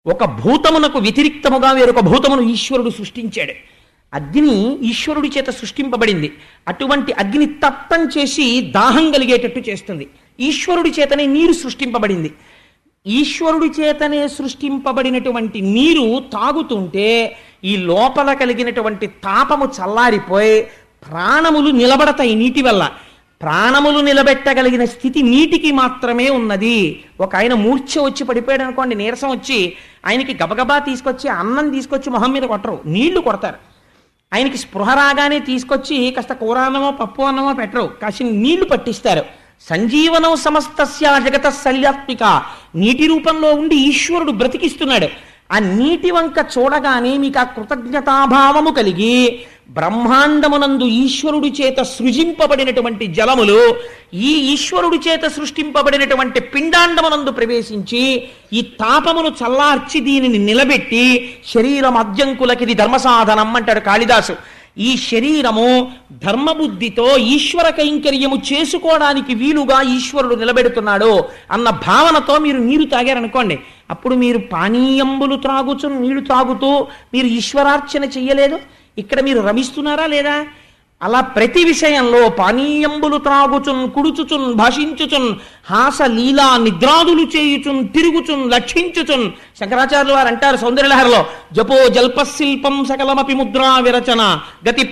ఒక భూతమునకు వ్యతిరిక్తముగా వేరొక భూతమును ఈశ్వరుడు సృష్టించాడు అగ్ని ఈశ్వరుడి చేత సృష్టింపబడింది అటువంటి అగ్ని తప్తం చేసి దాహం కలిగేటట్టు చేస్తుంది ఈశ్వరుడి చేతనే నీరు సృష్టింపబడింది ఈశ్వరుడి చేతనే సృష్టింపబడినటువంటి నీరు తాగుతుంటే ఈ లోపల కలిగినటువంటి తాపము చల్లారిపోయి ప్రాణములు నిలబడతాయి నీటి వల్ల ప్రాణములు నిలబెట్టగలిగిన స్థితి నీటికి మాత్రమే ఉన్నది ఒక ఆయన మూర్ఛ వచ్చి పడిపోయాడు అనుకోండి నీరసం వచ్చి ఆయనకి గబగబా తీసుకొచ్చి అన్నం తీసుకొచ్చి మొహం మీద కొట్టరు నీళ్లు కొడతారు ఆయనకి స్పృహ రాగానే తీసుకొచ్చి కాస్త కూర అన్నమో పప్పు అన్నమో పెట్టరు కాసిన నీళ్లు పట్టిస్తారు సంజీవనం సమస్తస్య జగత శల్యాత్మిక నీటి రూపంలో ఉండి ఈశ్వరుడు బ్రతికిస్తున్నాడు ఆ నీటి వంక చూడగానే మీకు ఆ కృతజ్ఞతాభావము కలిగి బ్రహ్మాండమునందు ఈశ్వరుడి చేత సృజింపబడినటువంటి జలములు ఈ ఈశ్వరుడి చేత సృష్టింపబడినటువంటి పిండాండమునందు ప్రవేశించి ఈ తాపమును చల్లార్చి దీనిని నిలబెట్టి శరీరం అద్యంకులకిది ధర్మసాధనం అంటాడు కాళిదాసు ఈ శరీరము ధర్మబుద్ధితో ఈశ్వర కైంకర్యము చేసుకోవడానికి వీలుగా ఈశ్వరుడు నిలబెడుతున్నాడు అన్న భావనతో మీరు నీరు తాగారనుకోండి అప్పుడు మీరు పానీయంబులు త్రాగుచు నీళ్లు తాగుతూ మీరు ఈశ్వరార్చన చెయ్యలేదు ఇక్కడ మీరు రమిస్తున్నారా లేదా అలా ప్రతి విషయంలో పానీయంబులు త్రాగుచున్ కుడుచుచున్ భాషించుచున్ హాస లీలా నిద్రాదులు చేయుచున్ తిరుగుచున్ లక్షించుచున్ శంకరాచార్యులు వారు అంటారు సౌందర్యలహరిలో జపో జల్పశిల్పం సకలమపి ముద్రా విరచన గతి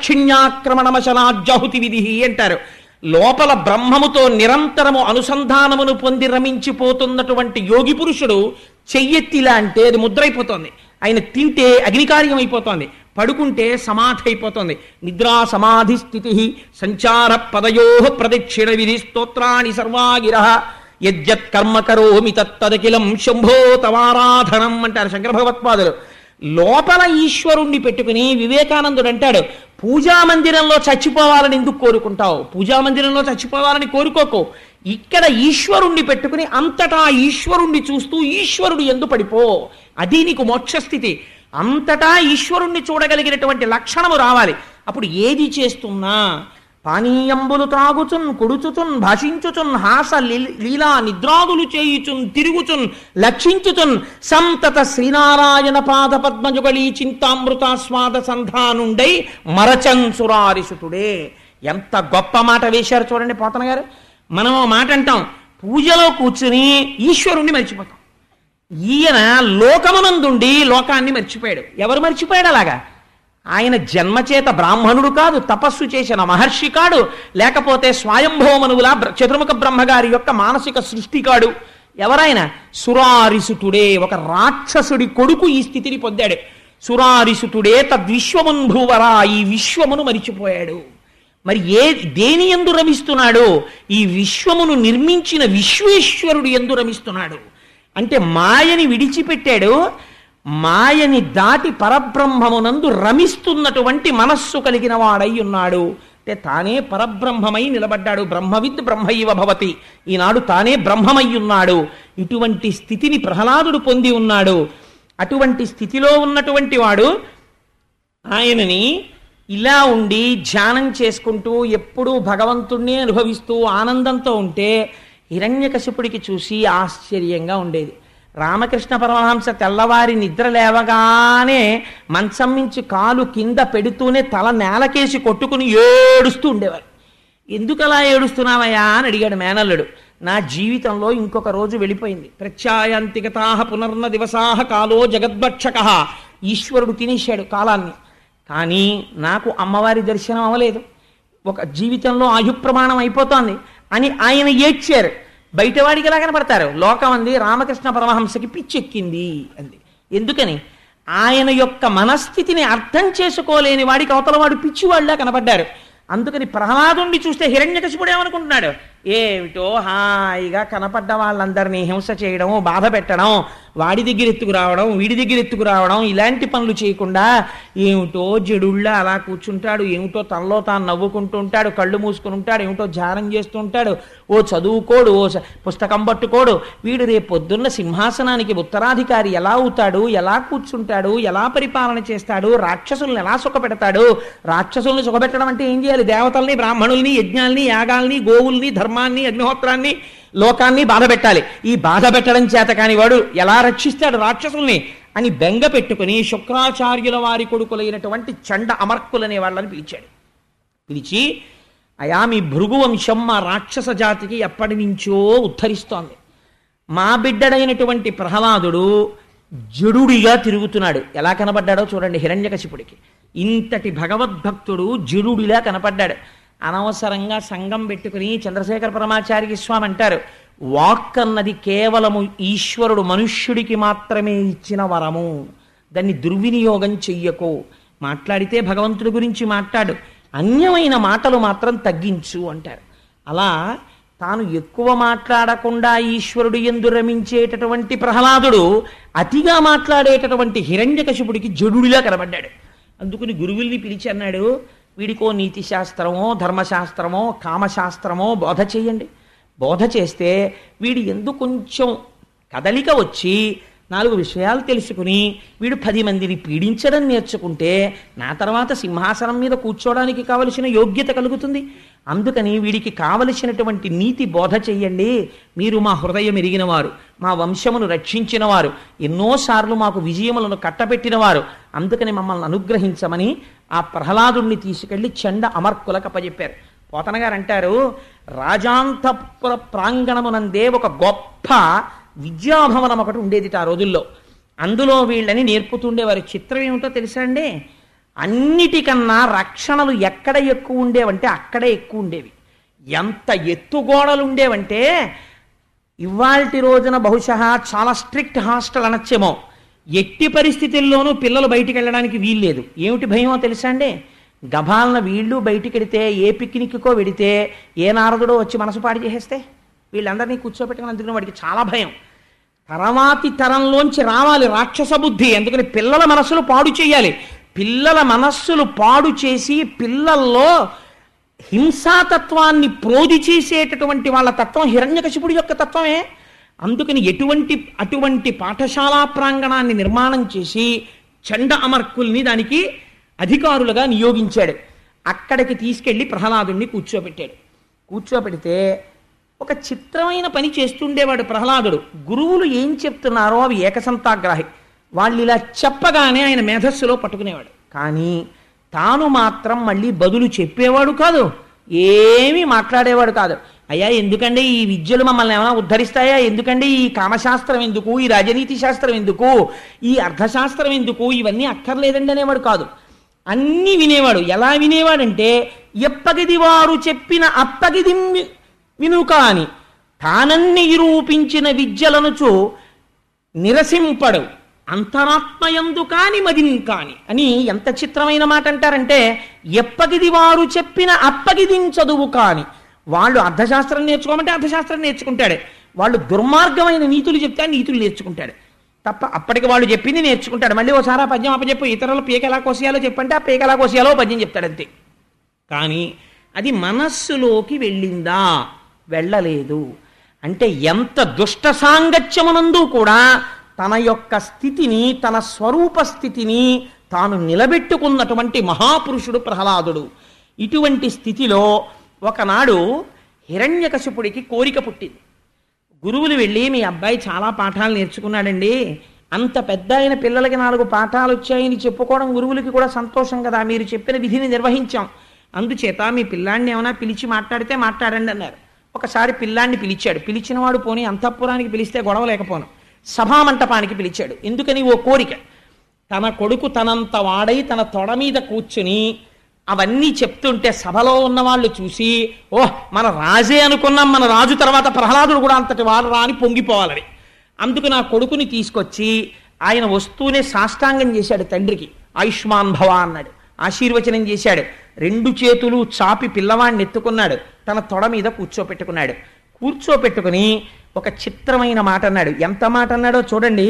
ప్రాదక్షిణ్యాక్రమణమశనాజాహుతి విధి అంటారు లోపల బ్రహ్మముతో నిరంతరము అనుసంధానమును పొంది రమించిపోతున్నటువంటి యోగి పురుషుడు చెయ్యెత్తిలా అంటే అది ముద్రైపోతోంది ఆయన తింటే అగ్నికార్యం అయిపోతోంది పడుకుంటే సమాధి అయిపోతుంది నిద్రా సమాధి స్థితి సంచార పదయో ప్రదక్షిణ విధి స్తోత్రాన్ని సర్వాగిర యజ్జత్ కర్మ కరోమి తత్తదకిలం శంభో తవారాధనం అంటారు శంకర భగవత్పాదులు లోపల ఈశ్వరుణ్ణి పెట్టుకుని వివేకానందుడు అంటాడు పూజా మందిరంలో చచ్చిపోవాలని ఎందుకు కోరుకుంటావు పూజా మందిరంలో చచ్చిపోవాలని కోరుకోకు ఇక్కడ ఈశ్వరుణ్ణి పెట్టుకుని అంతటా ఈశ్వరుణ్ణి చూస్తూ ఈశ్వరుడు ఎందు పడిపో అది నీకు మోక్షస్థితి అంతటా ఈశ్వరుణ్ణి చూడగలిగినటువంటి లక్షణము రావాలి అప్పుడు ఏది చేస్తున్నా పానీయంబులు త్రాగుచున్ కుడుచుచున్ భాషించుచున్ హాస లీల- లీలా నిద్రాదులు చేయుచున్ తిరుగుచున్ లక్షించుచున్ సంతత శ్రీనారాయణ పాద పద్మజుగళీ చింతామృతాస్వాద సంధానుండై మరచన్ సురారిసుతుడే ఎంత గొప్ప మాట వేశారు చూడండి పోతన గారు మనం ఓ మాట అంటాం పూజలో కూర్చుని ఈశ్వరుణ్ణి మర్చిపోతాం ఈయన లోకమునందుండి లోకాన్ని మర్చిపోయాడు ఎవరు మర్చిపోయాడు అలాగా ఆయన జన్మచేత బ్రాహ్మణుడు కాదు తపస్సు చేసిన మహర్షి కాడు లేకపోతే స్వయంభవమనువుల బ్ర- చతుర్ముఖ బ్రహ్మగారి యొక్క మానసిక సృష్టి కాడు ఎవరైనా సురారిసుతుడే ఒక రాక్షసుడి కొడుకు ఈ స్థితిని పొందాడు సురారిసుతుడే తద్విశ్వమున్ భూవరా ఈ విశ్వమును మరిచిపోయాడు మరి ఏ దేని ఎందు రమిస్తున్నాడు ఈ విశ్వమును నిర్మించిన విశ్వేశ్వరుడు ఎందు రమిస్తున్నాడు అంటే మాయని విడిచిపెట్టాడు మాయని దాటి పరబ్రహ్మమునందు రమిస్తున్నటువంటి మనస్సు కలిగిన వాడై ఉన్నాడు అంటే తానే పరబ్రహ్మమై నిలబడ్డాడు బ్రహ్మవిద్ బ్రహ్మైవ భవతి ఈనాడు తానే బ్రహ్మమై ఉన్నాడు ఇటువంటి స్థితిని ప్రహ్లాదుడు పొంది ఉన్నాడు అటువంటి స్థితిలో ఉన్నటువంటి వాడు ఆయనని ఇలా ఉండి ధ్యానం చేసుకుంటూ ఎప్పుడూ భగవంతుణ్ణి అనుభవిస్తూ ఆనందంతో ఉంటే హిరణ్యకశిపుడికి చూసి ఆశ్చర్యంగా ఉండేది రామకృష్ణ పరమహంస తెల్లవారి నిద్ర లేవగానే మంచం నుంచి కాలు కింద పెడుతూనే తల నేలకేసి కొట్టుకుని ఏడుస్తూ ఉండేవారు ఎందుకు అలా ఏడుస్తున్నావయ్యా అని అడిగాడు మేనల్లుడు నా జీవితంలో ఇంకొక రోజు వెళ్ళిపోయింది ప్రత్యాయాంతికతా పునర్న దివసాహ కాలో జగద్భక్షక ఈశ్వరుడు తినేశాడు కాలాన్ని కానీ నాకు అమ్మవారి దర్శనం అవ్వలేదు ఒక జీవితంలో ఆయు ప్రమాణం అయిపోతోంది అని ఆయన ఏడ్చారు బయటవాడికి ఎలా కనపడతారు లోకం అంది రామకృష్ణ పరమహంసకి పిచ్చెక్కింది అంది ఎందుకని ఆయన యొక్క మనస్థితిని అర్థం చేసుకోలేని వాడికి అవతల వాడు పిచ్చివాళ్ళ కనపడ్డారు అందుకని ప్రహ్లాదుణ్ణి చూస్తే హిరణ్యకశిపుడు ఏమనుకుంటున్నాడు ఏమిటో హాయిగా కనపడ్డ వాళ్ళందరినీ హింస చేయడం బాధ పెట్టడం వాడి దగ్గర ఎత్తుకు రావడం వీడి దగ్గర ఎత్తుకు రావడం ఇలాంటి పనులు చేయకుండా ఏమిటో జడుళ్ళ అలా కూర్చుంటాడు ఏమిటో తనలో తాను నవ్వుకుంటూ ఉంటాడు కళ్ళు మూసుకుని ఉంటాడు ఏమిటో ధ్యానం చేస్తూ ఉంటాడు ఓ చదువుకోడు ఓ స- పుస్తకం పట్టుకోడు వీడు రేపు పొద్దున్న సింహాసనానికి ఉత్తరాధికారి ఎలా అవుతాడు ఎలా కూర్చుంటాడు ఎలా పరిపాలన చేస్తాడు రాక్షసుల్ని ఎలా సుఖపెడతాడు రాక్షసుల్ని సుఖపెట్టడం అంటే ఏం చేయాలి దేవతల్ని బ్రాహ్మణుల్ని యజ్ఞాల్ని యాగాల్ని గోవుల్ని ధర్మ ధర్మాన్ని అగ్నిహోత్రాన్ని లోకాన్ని బాధ పెట్టాలి ఈ బాధ పెట్టడం చేత కాని వాడు ఎలా రక్షిస్తాడు రాక్షసుల్ని అని బెంగ పెట్టుకుని శుక్రాచార్యుల వారి కొడుకులైనటువంటి చండ అమర్కులనే వాళ్ళని పిలిచాడు పిలిచి అయా మీ భృగు వంశం మా రాక్షస జాతికి ఎప్పటి నుంచో ఉద్ధరిస్తోంది మా బిడ్డడైనటువంటి ప్రహ్లాదుడు జడుడిగా తిరుగుతున్నాడు ఎలా కనపడ్డాడో చూడండి హిరణ్యకశిపుడికి ఇంతటి భగవద్భక్తుడు జడుడిలా కనపడ్డాడు అనవసరంగా సంఘం పెట్టుకుని చంద్రశేఖర పరమాచార్య స్వామి అంటారు వాక్ అన్నది కేవలము ఈశ్వరుడు మనుష్యుడికి మాత్రమే ఇచ్చిన వరము దాన్ని దుర్వినియోగం చెయ్యకు మాట్లాడితే భగవంతుడి గురించి మాట్లాడు అన్యమైన మాటలు మాత్రం తగ్గించు అంటారు అలా తాను ఎక్కువ మాట్లాడకుండా ఈశ్వరుడు ఎందు రమించేటటువంటి ప్రహ్లాదుడు అతిగా మాట్లాడేటటువంటి హిరణ్యకశిపుడికి జడుడిలా కనబడ్డాడు అందుకుని గురువుల్ని పిలిచి అన్నాడు వీడికో నీతి శాస్త్రమో ధర్మశాస్త్రమో కామశాస్త్రమో బోధ చేయండి బోధ చేస్తే వీడి ఎందు కొంచెం కదలిక వచ్చి నాలుగు విషయాలు తెలుసుకుని వీడు పది మందిని పీడించడం నేర్చుకుంటే నా తర్వాత సింహాసనం మీద కూర్చోవడానికి కావలసిన యోగ్యత కలుగుతుంది అందుకని వీడికి కావలసినటువంటి నీతి బోధ చెయ్యండి మీరు మా హృదయం ఎరిగినవారు మా వంశమును రక్షించినవారు ఎన్నోసార్లు మాకు విజయములను కట్టబెట్టినవారు అందుకని మమ్మల్ని అనుగ్రహించమని ఆ ప్రహ్లాదుణ్ణి తీసుకెళ్లి చండ అమర్కులకు అప్పచెప్పారు పోతన గారు అంటారు రాజాంతపుర ప్రాంగణమునందే ఒక గొప్ప విద్యాభవనం ఒకటి ఉండేది ఆ రోజుల్లో అందులో వీళ్ళని నేర్పుతుండేవారు చిత్రం ఏమిటో తెలుసా అండి అన్నిటికన్నా రక్షణలు ఎక్కడ ఎక్కువ ఉండేవంటే అక్కడే ఎక్కువ ఉండేవి ఎంత ఎత్తుగోడలు ఉండేవంటే ఇవాల్టి రోజున బహుశా చాలా స్ట్రిక్ట్ హాస్టల్ అనొచ్చేమో ఎట్టి పరిస్థితుల్లోనూ పిల్లలు బయటికి వెళ్ళడానికి వీల్లేదు ఏమిటి భయమో తెలుసా అండి గభాలన వీళ్ళు బయటికి వెడితే ఏ పిక్నిక్కో వెడితే ఏ నారదుడో వచ్చి మనసు పాడి చేసేస్తే వీళ్ళందరినీ కూర్చోబెట్టుకుని అందుకుని వాడికి చాలా భయం తర్వాతి తరంలోంచి రావాలి రాక్షస బుద్ధి ఎందుకని పిల్లల మనస్సులు పాడు చేయాలి పిల్లల మనస్సులు పాడు చేసి పిల్లల్లో హింసాతత్వాన్ని ప్రోది చేసేటటువంటి వాళ్ళ తత్వం హిరణ్యకశిపుడి యొక్క తత్వమే అందుకని ఎటువంటి అటువంటి పాఠశాలా ప్రాంగణాన్ని నిర్మాణం చేసి చండ అమర్కుల్ని దానికి అధికారులుగా నియోగించాడు అక్కడికి తీసుకెళ్లి ప్రహ్లాదుణ్ణి కూర్చోబెట్టాడు కూర్చోబెడితే ఒక చిత్రమైన పని చేస్తుండేవాడు ప్రహ్లాదుడు గురువులు ఏం చెప్తున్నారో అవి ఏకసంతాగ్రాహి వాళ్ళు ఇలా చెప్పగానే ఆయన మేధస్సులో పట్టుకునేవాడు కానీ తాను మాత్రం మళ్ళీ బదులు చెప్పేవాడు కాదు ఏమీ మాట్లాడేవాడు కాదు అయ్యా ఎందుకండి ఈ విద్యలు మమ్మల్ని ఏమైనా ఉద్ధరిస్తాయా ఎందుకండి ఈ కామశాస్త్రం ఎందుకు ఈ రాజనీతి శాస్త్రం ఎందుకు ఈ అర్థశాస్త్రం ఎందుకు ఇవన్నీ అక్కర్లేదండి అనేవాడు కాదు అన్నీ వినేవాడు ఎలా వినేవాడంటే ఎప్పగిది వారు చెప్పిన అప్పగిది వినుక అని తానన్ని నిరూపించిన విద్యలనుచు నిరసింపడు అంతరాత్మయందు కాని మదిన్ కాని అని ఎంత చిత్రమైన మాట అంటారంటే ఎప్పగిది వారు చెప్పిన అప్పగిదిం చదువు కాని వాళ్ళు అర్థశాస్త్రం నేర్చుకోమంటే అర్థశాస్త్రం నేర్చుకుంటాడు వాళ్ళు దుర్మార్గమైన నీతులు చెప్తే ఆ నీతులు నేర్చుకుంటాడు తప్ప అప్పటికి వాళ్ళు చెప్పింది నేర్చుకుంటాడు మళ్ళీ ఒకసారి ఆ పద్యం అప్పచెప్పు ఇతరులు పీక ఎలా కోసేయాలో చెప్పంటే ఆ పీక ఎలా కోసేయాలో పద్యం చెప్తాడు అంతే కానీ అది మనస్సులోకి వెళ్ళిందా వెళ్ళలేదు అంటే ఎంత దుష్ట సాంగత్యమునందు కూడా తన యొక్క స్థితిని తన స్వరూప స్థితిని తాను నిలబెట్టుకున్నటువంటి మహాపురుషుడు ప్రహ్లాదుడు ఇటువంటి స్థితిలో ఒకనాడు హిరణ్యకశిపుడికి కోరిక పుట్టింది గురువులు వెళ్ళి మీ అబ్బాయి చాలా పాఠాలు నేర్చుకున్నాడండి అంత పెద్ద అయిన పిల్లలకి నాలుగు పాఠాలు వచ్చాయని చెప్పుకోవడం గురువులకి కూడా సంతోషం కదా మీరు చెప్పిన విధిని నిర్వహించాం అందుచేత మీ పిల్లాన్ని ఏమైనా పిలిచి మాట్లాడితే మాట్లాడండి అన్నారు ఒకసారి పిల్లాన్ని పిలిచాడు పిలిచినవాడు పోనీ అంతఃపురానికి పిలిస్తే గొడవ లేకపోను సభామంటపానికి పిలిచాడు ఎందుకని ఓ కోరిక తన కొడుకు తనంత వాడై తన తొడ మీద కూర్చుని అవన్నీ చెప్తుంటే సభలో ఉన్న వాళ్ళు చూసి ఓహ్ మన రాజే అనుకున్నాం మన రాజు తర్వాత ప్రహ్లాదుడు కూడా అంతటి వాడు రా అని పొంగిపోవాలని అందుకు నా కొడుకుని తీసుకొచ్చి ఆయన వస్తూనే సాష్టాంగం చేశాడు తండ్రికి ఆయుష్మాన్ భవ అన్నాడు ఆశీర్వచనం చేశాడు రెండు చేతులు చాపి పిల్లవాడిని ఎత్తుకున్నాడు తన తొడ మీద కూర్చోపెట్టుకున్నాడు కూర్చోపెట్టుకుని ఒక చిత్రమైన మాట అన్నాడు ఎంత మాట అన్నాడో చూడండి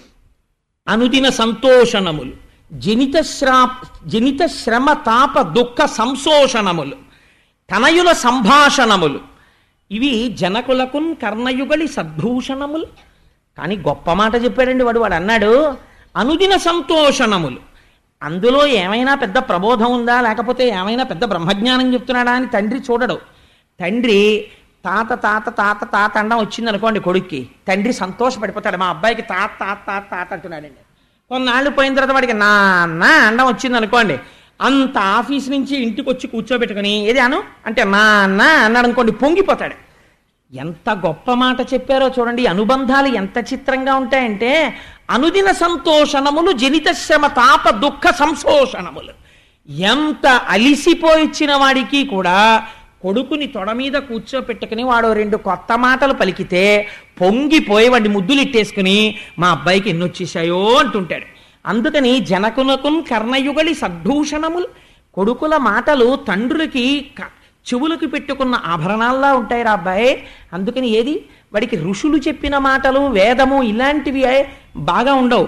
అనుదిన సంతోషణములు జనిత శ్రా జనిత శ్రమ తాప దుఃఖ సంశోషణములు తనయుల సంభాషణములు ఇవి జనకులకున్ కర్ణయుగలి సద్భూషణములు కానీ గొప్ప మాట చెప్పాడండి వాడు వాడు అన్నాడు అనుదిన సంతోషణములు అందులో ఏమైనా పెద్ద ప్రబోధం ఉందా లేకపోతే ఏమైనా పెద్ద బ్రహ్మజ్ఞానం చెప్తున్నాడా అని తండ్రి చూడడు తండ్రి తాత తాత తాత తాత అండం వచ్చింది అనుకోండి కొడుక్కి తండ్రి సంతోషపడిపోతాడు మా అబ్బాయికి తాత తాత తాత తాత అంటున్నాడండి కొన్నాళ్ళు పోయిన తర్వాత వాడికి నాన్న అండం వచ్చింది అనుకోండి అంత ఆఫీస్ నుంచి ఇంటికి వచ్చి కూర్చోబెట్టుకుని ఏది అను అంటే నాన్న అన్నాడు అనుకోండి పొంగిపోతాడు ఎంత గొప్ప మాట చెప్పారో చూడండి ఈ అనుబంధాలు ఎంత చిత్రంగా ఉంటాయంటే అనుదిన సంతోషణములు జనిత శ్రమ తాప దుఃఖ సంశోషణములు ఎంత అలిసిపోయిచ్చిన వాడికి కూడా కొడుకుని తొడ మీద కూర్చోపెట్టుకుని వాడు రెండు కొత్త మాటలు పలికితే పొంగిపోయి వాడిని ముద్దులు ఇట్టేసుకుని మా అబ్బాయికి ఎన్ని వచ్చేసాయో అంటుంటాడు అందుకని జనకునకున్ కర్ణయుగలి సద్భూషణములు కొడుకుల మాటలు తండ్రులకి క- చెవులకు పెట్టుకున్న ఆభరణాల్లా ఉంటాయి రా అబ్బాయి అందుకని ఏది వాడికి ఋషులు చెప్పిన మాటలు వేదము ఇలాంటివి బాగా ఉండవు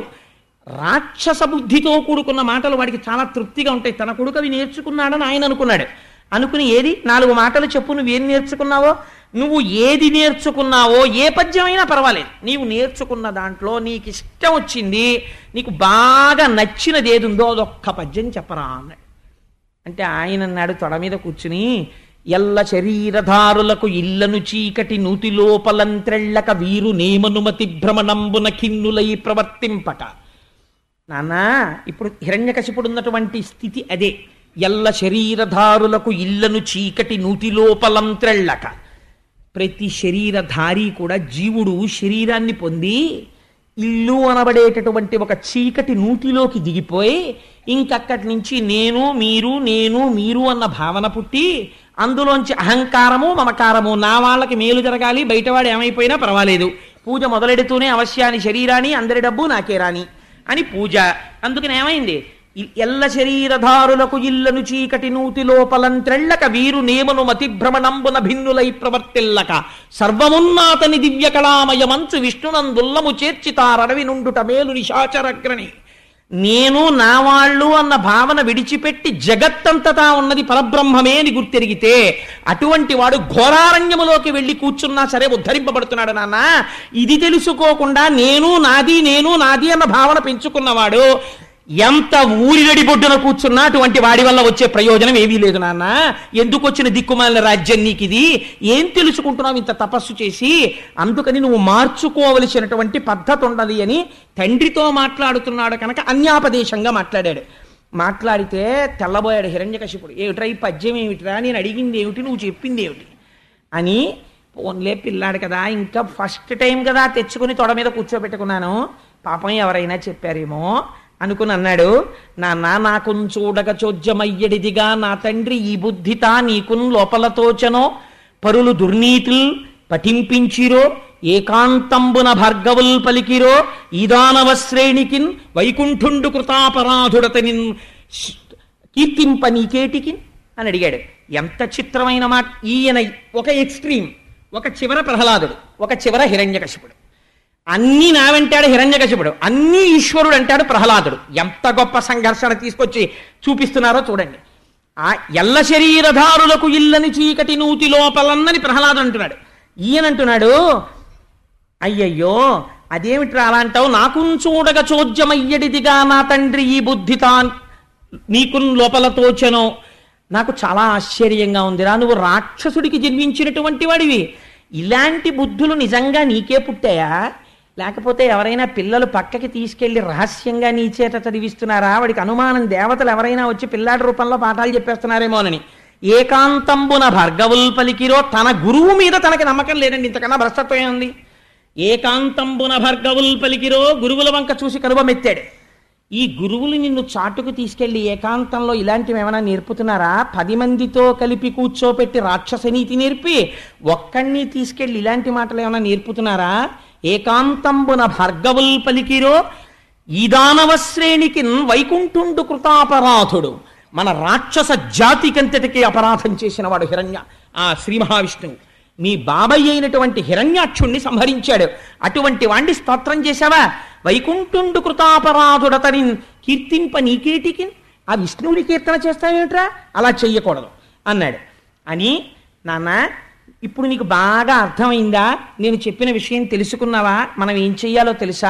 రాక్షస బుద్ధితో కూడుకున్న మాటలు వాడికి చాలా తృప్తిగా ఉంటాయి తన కొడుకు అవి నేర్చుకున్నాడని ఆయన అనుకున్నాడు అనుకుని ఏది నాలుగు మాటలు చెప్పు నువ్వేం నేర్చుకున్నావో నువ్వు ఏది నేర్చుకున్నావో ఏ పద్యమైనా పర్వాలేదు నీవు నేర్చుకున్న దాంట్లో నీకు ఇష్టం వచ్చింది నీకు బాగా నచ్చినది ఏది ఉందో అదొక్క పద్యం చెప్పరా అన్నాడు అంటే ఆయన అన్నాడు తొడ మీద కూర్చుని ఎల్ల శరీరధారులకు ఇల్లను చీకటి నూతి లోపలంత్రెళ్ళక వీరు నేమనుమతి భ్రమణంబున ఖిన్నులై ప్రవర్తింపట నాన్నా ఇప్పుడు హిరణ్యకశిపుడు ఉన్నటువంటి స్థితి అదే ఎల్ల శరీరధారులకు ఇల్లను చీకటి నూతి లోపలంత్రెళ్ళక ప్రతి శరీరధారి కూడా జీవుడు శరీరాన్ని పొంది ఇల్లు అనబడేటటువంటి ఒక చీకటి నూతిలోకి దిగిపోయి ఇంకక్కడి నుంచి నేను మీరు నేను మీరు అన్న భావన పుట్టి అందులోంచి అహంకారము మమకారము నా వాళ్ళకి మేలు జరగాలి బయటవాడు ఏమైపోయినా పర్వాలేదు పూజ మొదలెడుతూనే అవశ్యాన్ని శరీరాన్ని అందరి డబ్బు నాకే రాని అని పూజ అందుకని ఏమైంది ఇ- ఎల్ల శరీరధారులకు ఇల్లను చీకటి నూతి లోపలంత్రెళ్ళక వీరు నేమను మతిభ్రమణంబున భిన్నులై ప్రవర్తిల్లక సర్వమున్నాతని దివ్య కళామయమంచు విష్ణునందుల్లము చేర్చితారడవి నుండుట మేలు నిశాచరగ్రని నేను నా వాళ్ళు అన్న భావన విడిచిపెట్టి జగత్తంతటా ఉన్నది పరబ్రహ్మమే అని గుర్తెరిగితే అటువంటి వాడు ఘోరారణ్యములోకి వెళ్ళి కూర్చున్నా సరే ఉద్ధరింపబడుతున్నాడు నాన్న ఇది తెలుసుకోకుండా నేను నాది నేను నాది అన్న భావన పెంచుకున్నవాడు ఎంత ఊరినడి బొడ్డున కూర్చున్నా అటువంటి వాడి వల్ల వచ్చే ప్రయోజనం ఏమీ లేదు నాన్న ఎందుకు వచ్చిన దిక్కుమాలిన రాజ్యం నీకు ఇది ఏం తెలుసుకుంటున్నావు ఇంత తపస్సు చేసి అందుకని నువ్వు మార్చుకోవలసినటువంటి పద్ధతి ఉన్నది అని తండ్రితో మాట్లాడుతున్నాడు కనుక అన్యాపదేశంగా మాట్లాడాడు మాట్లాడితే తెల్లబోయాడు హిరణ్యకశిపుడు ఏమిట్రా ఈ పద్యం ఏమిటిరా నేను అడిగింది ఏమిటి నువ్వు చెప్పింది ఏమిటి అని పోన్లే పిల్లాడు కదా ఇంకా ఫస్ట్ టైం కదా తెచ్చుకుని తొడ మీద కూర్చోబెట్టుకున్నాను పాపం ఎవరైనా చెప్పారేమో అనుకుని అన్నాడు నాన్న నాకున్ చూడగ చోద్యమయ్యడిదిగా నా తండ్రి ఈ బుద్ధితా నీకున్ లోపల తోచనో పరులు దుర్నీతుల్ పఠింపించిరో ఏకాంతంబున భార్గవుల్ పలికిరో ఈదానవ శ్రేణికిన్ వైకుంఠుండు కృతాపరాధుడతనిన్ కీర్తింప నీకేటికి అని అడిగాడు ఎంత చిత్రమైన మాట ఈయన ఒక ఎక్స్ట్రీమ్ ఒక చివర ప్రహ్లాదుడు ఒక చివర హిరణ్యకశిపుడు అన్నీ నా వెంటాడు హిరణ్యకశిపుడు అన్నీ ఈశ్వరుడు అంటాడు ప్రహ్లాదుడు ఎంత గొప్ప సంఘర్షణ తీసుకొచ్చి చూపిస్తున్నారో చూడండి ఆ ఎల్ల శరీరధారులకు ఇల్లని చీకటి నూతి లోపలన్నని ప్రహ్లాదు అంటున్నాడు ఈయనంటున్నాడు అయ్యయ్యో అదేమిట్రా అలా అంటావు నాకున్ చూడగ చోద్యమయ్యడిదిగా నా తండ్రి ఈ బుద్ధి తాన్ నీకున్ లోపల తోచెనో నాకు చాలా ఆశ్చర్యంగా ఉందిరా నువ్వు రాక్షసుడికి జన్మించినటువంటి వాడివి ఇలాంటి బుద్ధులు నిజంగా నీకే పుట్టాయా లేకపోతే ఎవరైనా పిల్లలు పక్కకి తీసుకెళ్లి రహస్యంగా నీ చేత చదివిస్తున్నారా వాడికి అనుమానం దేవతలు ఎవరైనా వచ్చి పిల్లాడి రూపంలో పాఠాలు చెప్పేస్తున్నారేమోనని ఏకాంతంబున భార్గవుల్ పలికిరో తన గురువు మీద తనకి నమ్మకం లేదండి ఇంతకన్నా భ్రష్టత్వం ఏముంది ఏకాంతంబున భార్గవుల్ పలికిరో గురువుల వంక చూసి కరువమెత్తాడు ఈ గురువులు నిన్ను చాటుకు తీసుకెళ్లి ఏకాంతంలో ఇలాంటివి ఏమైనా నేర్పుతున్నారా పది మందితో కలిపి కూర్చోపెట్టి రాక్షస నీతి నేర్పి ఒక్కడిని తీసుకెళ్లి ఇలాంటి మాటలు ఏమైనా నేర్పుతున్నారా ఏకాంతంబున భార్గవుల్ పలికిరో ఈ దానవ శ్రేణికి వైకుంఠుండు కృతాపరాధుడు మన రాక్షస జాతికంతటికి అపరాధం చేసిన వాడు హిరణ్య ఆ శ్రీ మహావిష్ణువు మీ బాబాయ్ అయినటువంటి హిరణ్యాక్షుణ్ణి సంహరించాడు అటువంటి వాణ్ణి స్తోత్రం చేశావా వైకుంఠుండు కృతాపరాధుడతని కీర్తింప నీకేటికి ఆ విష్ణువుని కీర్తన చేస్తావేమిట్రా అలా చెయ్యకూడదు అన్నాడు అని నాన్న ఇప్పుడు నీకు బాగా అర్థమైందా నేను చెప్పిన విషయం తెలుసుకున్నావా మనం ఏం చెయ్యాలో తెలుసా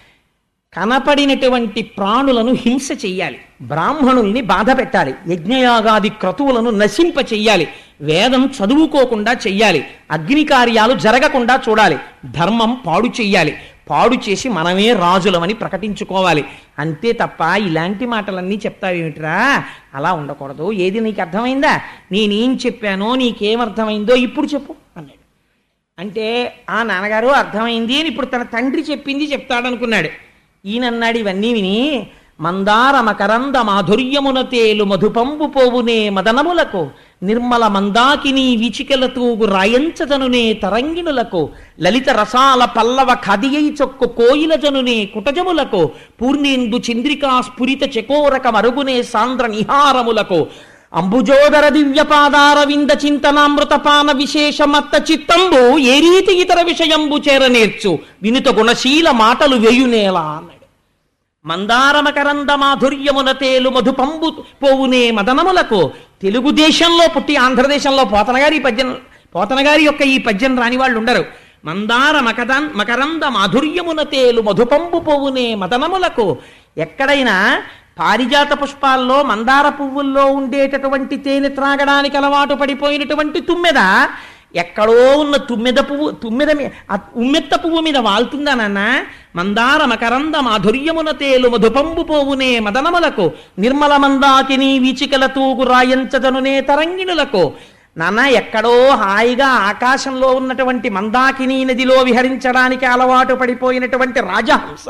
కనపడినటువంటి ప్రాణులను హింస చెయ్యాలి బ్రాహ్మణుల్ని బాధ పెట్టాలి యజ్ఞయాగాది క్రతువులను నశింప చెయ్యాలి వేదం చదువుకోకుండా చెయ్యాలి అగ్ని కార్యాలు జరగకుండా చూడాలి ధర్మం పాడు చెయ్యాలి పాడు చేసి మనమే రాజులమని ప్రకటించుకోవాలి అంతే తప్ప ఇలాంటి మాటలన్నీ చెప్తావేమిట్రా అలా ఉండకూడదు ఏది నీకు అర్థమైందా నేనేం చెప్పానో నీకేమర్థమైందో ఇప్పుడు చెప్పు అన్నాడు అంటే ఆ నాన్నగారు అర్థమైంది అని ఇప్పుడు తన తండ్రి చెప్పింది చెప్తాడనుకున్నాడు ఈయనన్నాడు ఇవన్నీ విని మందార మకరంద మాధుర్యమున తేలు మధుపంబు పోవునే మదనములకు నిర్మల మందాకిని విచికల తూగు రాయంచదనునే తరంగిణులకు లలిత రసాల పల్లవ ఖదియై చొక్కు కోయిల జనునే కుటజములకు పూర్ణేందు చంద్రికా స్ఫురిత చకోరక మరుగునే సాంద్ర నిహారములకు అంబుజోదర దివ్యపాదార వింద చింతనామృతపాన విశేషమత్త చిత్తంబు ఏ రీతి ఇతర విషయంబు చేరనేర్చు వినుత గుణశీల మాటలు వేయునేలా అన్నాడు మందారమకరంద మాధుర్యమున తేలు మధుపంబు పోవునే మదనములకు తెలుగుదేశంలో పుట్టి ఆంధ్రదేశంలో పోతనగారి ఈ పద్యం పోతనగారి యొక్క ఈ పద్యం రాని వాళ్ళు ఉండరు మందార మకదన్ మకరంద మాధుర్యమున తేలు మధుపంబు పోవునే మదనములకు ఎక్కడైనా పారిజాత పుష్పాల్లో మందార పువ్వుల్లో ఉండేటటువంటి తేనె త్రాగడానికి అలవాటు పడిపోయినటువంటి తుమ్మెద ఎక్కడో ఉన్న తుమ్మెద పువ్వు తుమ్మెద మీ ఆ ఉమ్మెత్త పువ్వు మీద వాళ్తుందా నాన్న మందార మకరంద మాధుర్యమున తేలు మధుపంబు పోవునే మదనములకు నిర్మల మందాకిని వీచికల తూగు రాయంచదనునే తరంగిణులకు నాన్న ఎక్కడో హాయిగా ఆకాశంలో ఉన్నటువంటి మందాకిని నదిలో విహరించడానికి అలవాటు పడిపోయినటువంటి రాజహంస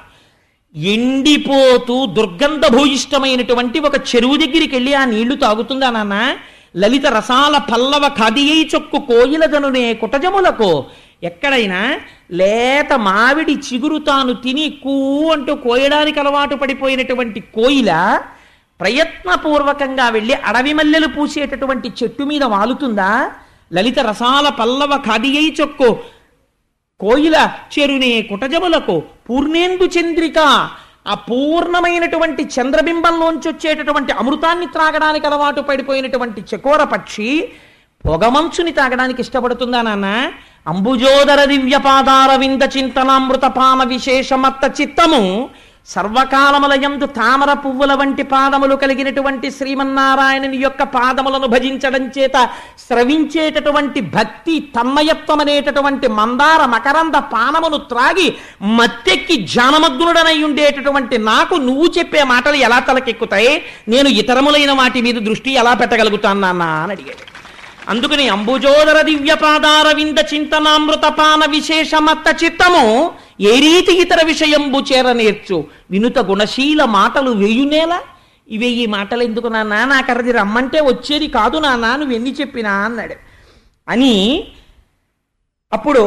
ఎండిపోతూ దుర్గంధ భూయిష్టమైనటువంటి ఒక చెరువు దగ్గరికి వెళ్ళి ఆ నీళ్లు తాగుతుందా నాన్న లలిత రసాల పల్లవ ఖదియై చొక్కు కోయిలదనునే కుటజములకు ఎక్కడైనా లేత మామిడి చిగురు తాను తిని కూ అంటూ కోయడానికి అలవాటు పడిపోయినటువంటి కోయిల ప్రయత్నపూర్వకంగా వెళ్ళి అడవి మల్లెలు పూసేటటువంటి చెట్టు మీద వాలుతుందా లలిత రసాల పల్లవ ఖదియై చొక్కు కోయిల చెరునే కుటజములకు పూర్ణేందు చంద్రిక ఆ పూర్ణమైనటువంటి చంద్రబింబంలోంచి వచ్చేటటువంటి అమృతాన్ని త్రాగడానికి అలవాటు పడిపోయినటువంటి చకోర పక్షి పొగమంచుని తాగడానికి ఇష్టపడుతుందా నాన్న అంబుజోదర దివ్యపాదార వింద చింతనామృతపాన విశేషమత్త చిత్తము సర్వకాలములయందు తామర పువ్వుల వంటి పాదములు కలిగినటువంటి శ్రీమన్నారాయణుని యొక్క పాదములను భజించడం చేత స్రవించేటటువంటి భక్తి తన్మయత్వం అనేటటువంటి మందార మకరంద పానమును త్రాగి మత్తెక్కి జానమగ్నుడనై ఉండేటటువంటి నాకు నువ్వు చెప్పే మాటలు ఎలా తలకెక్కుతాయి నేను ఇతరములైన వాటి మీద దృష్టి ఎలా పెట్టగలుగుతాను నాన్న అని అడిగాడు అందుకని అంబుజోదర దివ్యపాదార వింద చింతనామృత పాన విశేషమత్త చిత్తము ఏ రీతి ఇతర విషయంబు చేర నేర్చు వినుత గుణశీల మాటలు వేయునేలా ఇవే ఈ మాటలు ఎందుకు నాన్న నాకు అరది రమ్మంటే వచ్చేది కాదు నాన్న నువ్వు ఎన్ని చెప్పినా అన్నాడు అని అప్పుడు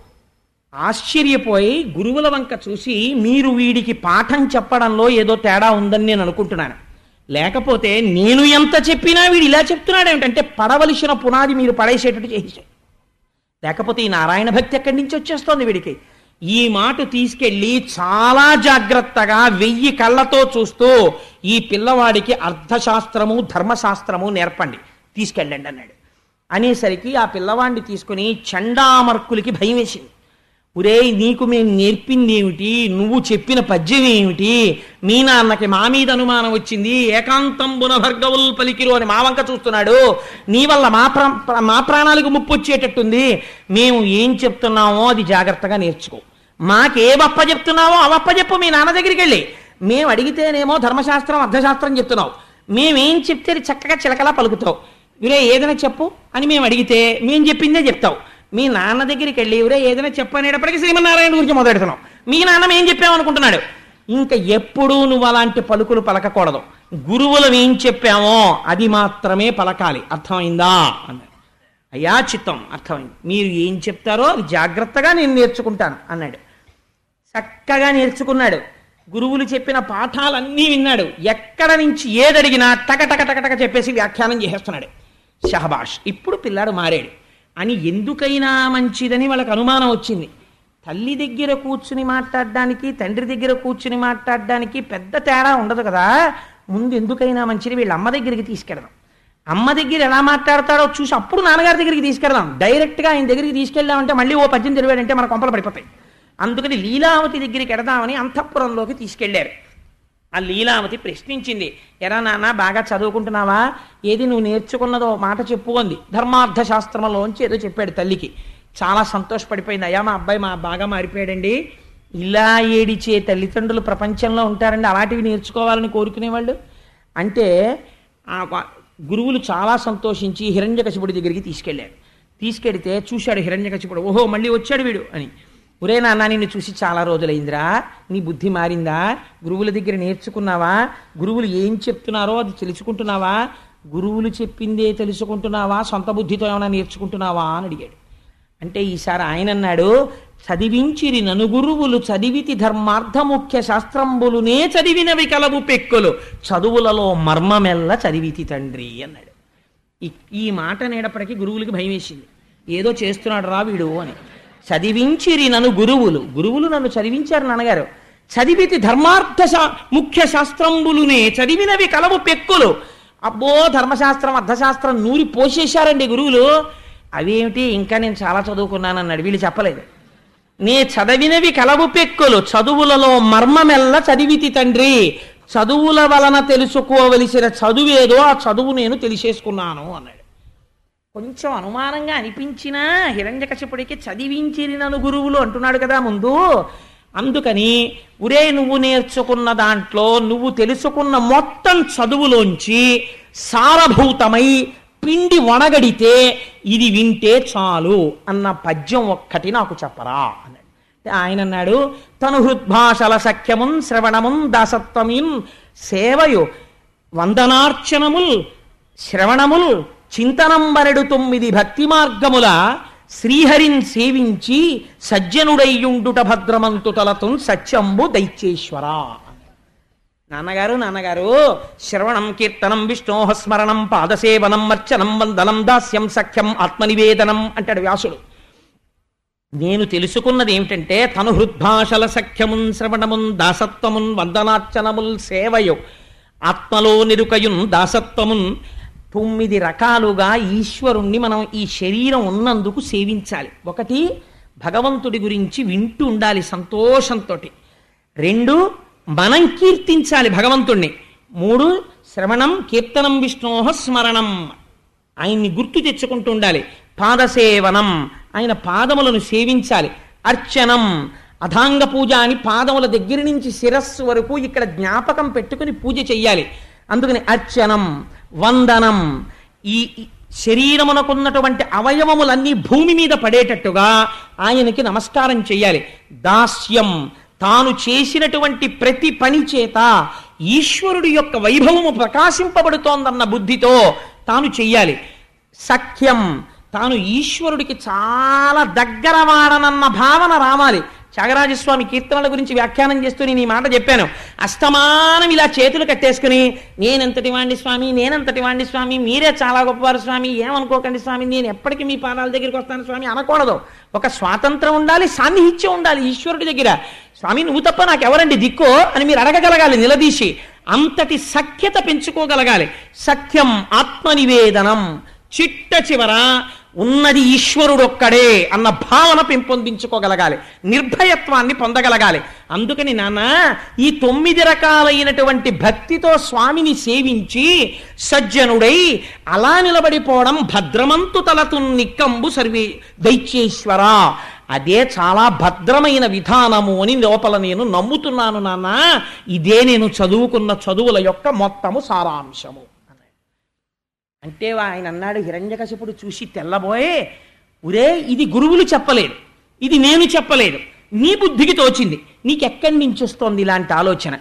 ఆశ్చర్యపోయి గురువుల వంక చూసి మీరు వీడికి పాఠం చెప్పడంలో ఏదో తేడా ఉందని నేను అనుకుంటున్నాను లేకపోతే నేను ఎంత చెప్పినా వీడు ఇలా చెప్తున్నాడు ఏమిటంటే పడవలసిన పునాది మీరు పడేసేటట్టు చేసేసాడు లేకపోతే ఈ నారాయణ భక్తి ఎక్కడి నుంచి వచ్చేస్తోంది వీడికి ఈ మాట తీసుకెళ్ళి చాలా జాగ్రత్తగా వెయ్యి కళ్ళతో చూస్తూ ఈ పిల్లవాడికి అర్థశాస్త్రము ధర్మశాస్త్రము నేర్పండి తీసుకెళ్ళండి అన్నాడు అనేసరికి ఆ పిల్లవాడిని తీసుకుని చండామర్కులకి భయం వేసింది ఒరే నీకు మేము నేర్పింది ఏమిటి నువ్వు చెప్పిన పద్యం ఏమిటి మీ నాన్నకి మా మీద అనుమానం వచ్చింది ఏకాంతంబున భర్గవుల్ పలికిరు అని మా వంక చూస్తున్నాడు నీ వల్ల మా ప్రా మా ప్రాణాలకు ముప్పు వచ్చేటట్టుంది మేము ఏం చెప్తున్నామో అది జాగ్రత్తగా నేర్చుకో మాకే వప్ప చెప్తున్నావో ఆ వప్ప చెప్పు మీ నాన్న దగ్గరికి వెళ్ళి మేము అడిగితేనేమో ధర్మశాస్త్రం అర్థశాస్త్రం చెప్తున్నావు మేమేం చెప్తే అది చక్కగా చిలకలా పలుకుతావు వీరే ఏదైనా చెప్పు అని మేము అడిగితే మేము చెప్పిందే చెప్తావు మీ నాన్న దగ్గరికి వెళ్ళి ఎవరే ఏదైనా చెప్పు అనేటప్పటికీ శ్రీమన్నారాయణ గురించి మొదలెడుతున్నాం మీ నాన్న ఏం చెప్పామనుకుంటున్నాడు ఇంకా ఎప్పుడూ నువ్వు అలాంటి పలుకులు పలకకూడదు గురువులం ఏం చెప్పామో అది మాత్రమే పలకాలి అర్థమైందా అన్నాడు అయ్యా చిత్తం అర్థమైంది మీరు ఏం చెప్తారో అది జాగ్రత్తగా నేను నేర్చుకుంటాను అన్నాడు చక్కగా నేర్చుకున్నాడు గురువులు చెప్పిన పాఠాలన్నీ విన్నాడు ఎక్కడ నుంచి ఏదడిగినా టక టక టక టక చెప్పేసి వ్యాఖ్యానం చేసేస్తున్నాడు షహబాష్ ఇప్పుడు పిల్లాడు మారాడు అని ఎందుకైనా మంచిదని వాళ్ళకి అనుమానం వచ్చింది తల్లి దగ్గర కూర్చుని మాట్లాడడానికి తండ్రి దగ్గర కూర్చుని మాట్లాడడానికి పెద్ద తేడా ఉండదు కదా ముందు ఎందుకైనా మంచిది వీళ్ళ అమ్మ దగ్గరికి తీసుకెడదాం అమ్మ దగ్గర ఎలా మాట్లాడతాడో చూసి అప్పుడు నాన్నగారి దగ్గరికి తీసుకెళ్దాం డైరెక్ట్గా ఆయన దగ్గరికి తీసుకెళ్దామంటే మళ్ళీ ఓ పద్యం తెలివాడంటే మన కొంపలు పడిపోతాయి అందుకని లీలావతి దగ్గరికి ఎడదామని అంతఃపురంలోకి తీసుకెళ్లారు ఆ లీలావతి ప్రశ్నించింది ఎరా నాన్న బాగా చదువుకుంటున్నావా ఏది నువ్వు నేర్చుకున్నదో మాట చెప్పు అంది ధర్మార్థ శాస్త్రంలోంచి ఏదో చెప్పాడు తల్లికి చాలా సంతోషపడిపోయింది అయ్యా మా అబ్బాయి మా బాగా మారిపోయాడండి ఇలా ఏడిచే తల్లిదండ్రులు ప్రపంచంలో ఉంటారండి అలాంటివి నేర్చుకోవాలని కోరుకునేవాళ్ళు అంటే ఆ వ- గురువులు చాలా సంతోషించి హిరణ్యకశిపుడి దగ్గరికి తీసుకెళ్ళాడు తీసుకెడితే చూశాడు హిరణ్యకశిపుడు ఓహో మళ్ళీ వచ్చాడు వీడు అని ఒరే నాన్న నిన్ను చూసి చాలా రోజులైందిరా నీ బుద్ధి మారిందా గురువుల దగ్గర నేర్చుకున్నావా గురువులు ఏం చెప్తున్నారో అది తెలుసుకుంటున్నావా గురువులు చెప్పిందే తెలుసుకుంటున్నావా సొంత బుద్ధితో ఏమైనా నేర్చుకుంటున్నావా అని అడిగాడు అంటే ఈసారి ఆయన అన్నాడు చదివించిరి నను గురువులు చదివితి ధర్మార్థ ముఖ్య శాస్త్రంబులునే చదివినవి కలవు పెక్కులు చదువులలో మర్మమెల్ల చదివితి తండ్రి అన్నాడు ఈ- ఈ మాట నేడప్పటికీ గురువులకి భయం వేసింది ఏదో చేస్తున్నాడు రా వీడు అని చదివించిరి నన్ను గురువులు గురువులు నన్ను చదివించారు నాన్నగారు చదివితి ధర్మార్థ శా- ముఖ్య శాస్త్రంబులునే చదివినవి కలవు పెక్కులు అబ్బో ధర్మశాస్త్రం అర్థశాస్త్రం నూరి పోసేశారండి గురువులు అవేమిటి ఇంకా నేను చాలా చదువుకున్నానన్నాడు వీళ్ళు చెప్పలేదు నే చదివినవి కలవు పెక్కులు చదువులలో మర్మమెల్ల చదివితి తండ్రి చదువుల వలన తెలుసుకోవలసిన చదువేదో ఆ చదువు నేను తెలిసేసుకున్నాను అన్నాడు కొంచెం అనుమానంగా అనిపించినా హిరణ్యకశిపుడికి చదివించిరినను గురువులు అంటున్నాడు కదా ముందు అందుకని ఉరే నువ్వు నేర్చుకున్న దాంట్లో నువ్వు తెలుసుకున్న మొత్తం చదువులోంచి సారభూతమై పిండి వణగడితే ఇది వింటే చాలు అన్న పద్యం ఒక్కటి నాకు చెప్పరా అన్నాడు అంటే ఆయన అన్నాడు తను హృద్భాషల సఖ్యమున్ శ్రవణమున్ దాసత్వమిన్ సేవయు వందనార్చనముల్ శ్రవణముల్ చింతనంబరెడు తొమ్మిది భక్తి మార్గముల శ్రీహరిన్ సేవించి సజ్జనుడయ్యుండుట భద్రమంతు తలతున్ సత్యంబు దైత్యేశ్వర నాన్నగారు నాన్నగారు శ్రవణం కీర్తనం విష్ణోహ స్మరణం పాదసేవనం అర్చనం వందనం దాస్యం సఖ్యం ఆత్మనివేదనం అంటాడు వ్యాసుడు నేను తెలుసుకున్నది ఏమిటంటే తను హృద్భాషల సఖ్యమున్ శ్రవణమున్ దాసత్వమున్ వందనార్చనముల్ సేవయు ఆత్మలో నిరుకయున్ దాసత్వమున్ తొమ్మిది రకాలుగా ఈశ్వరుణ్ణి మనం ఈ శరీరం ఉన్నందుకు సేవించాలి ఒకటి భగవంతుడి గురించి వింటూ ఉండాలి సంతోషంతో రెండు మనం కీర్తించాలి భగవంతుణ్ణి మూడు శ్రవణం కీర్తనం విష్ణోహ స్మరణం ఆయన్ని గుర్తు తెచ్చుకుంటూ ఉండాలి పాదసేవనం ఆయన పాదములను సేవించాలి అర్చనం అధాంగ పూజ అని పాదముల దగ్గర నుంచి శిరస్సు వరకు ఇక్కడ జ్ఞాపకం పెట్టుకుని పూజ చెయ్యాలి అందుకని అర్చనం వందనం ఈ ఈ శరీరమునకున్నటువంటి అవయవములన్నీ భూమి మీద పడేటట్టుగా ఆయనకి నమస్కారం చెయ్యాలి దాస్యం తాను చేసినటువంటి ప్రతి పని చేత ఈశ్వరుడి యొక్క వైభవము ప్రకాశింపబడుతోందన్న బుద్ధితో తాను చెయ్యాలి సఖ్యం తాను ఈశ్వరుడికి చాలా దగ్గర వాడనన్న భావన రావాలి త్యాగరాజస్వామి కీర్తనల గురించి వ్యాఖ్యానం చేస్తూ నేను ఈ మాట చెప్పాను అస్తమానం ఇలా చేతులు కట్టేసుకుని నేనెంతటి వాణ్ణి స్వామి నేనంతటి వాణ్ణి స్వామి మీరే చాలా గొప్పవారు స్వామి ఏమనుకోకండి స్వామి నేను ఎప్పటికీ మీ పాదాల దగ్గరికి వస్తాను స్వామి అనకూడదు ఒక స్వాతంత్రం ఉండాలి సాన్నిహిత్యం ఉండాలి ఈశ్వరుడి దగ్గర స్వామి నువ్వు తప్ప నాకెవరండి దిక్కో అని మీరు అడగగలగాలి నిలదీసి అంతటి సఖ్యత పెంచుకోగలగాలి సఖ్యం ఆత్మనివేదనం చిట్ట చివర ఉన్నది ఈశ్వరుడొక్కడే అన్న భావన పెంపొందించుకోగలగాలి నిర్భయత్వాన్ని పొందగలగాలి అందుకని నాన్న ఈ తొమ్మిది రకాలైనటువంటి భక్తితో స్వామిని సేవించి సజ్జనుడై అలా నిలబడిపోవడం భద్రమంతు తలతు నిక్కంబు సర్వే దైత్యేశ్వర అదే చాలా భద్రమైన విధానము అని లోపల నేను నమ్ముతున్నాను నాన్న ఇదే నేను చదువుకున్న చదువుల యొక్క మొత్తము సారాంశము అన్నాడు అంటే ఆయన అన్నాడు హిరణ్యకశిపుడు చూసి తెల్లబోయే ఉరే ఇది గురువులు చెప్పలేదు ఇది నేను చెప్పలేదు నీ బుద్ధికి తోచింది నీకెక్కడి నుంచి వస్తోంది ఇలాంటి ఆలోచన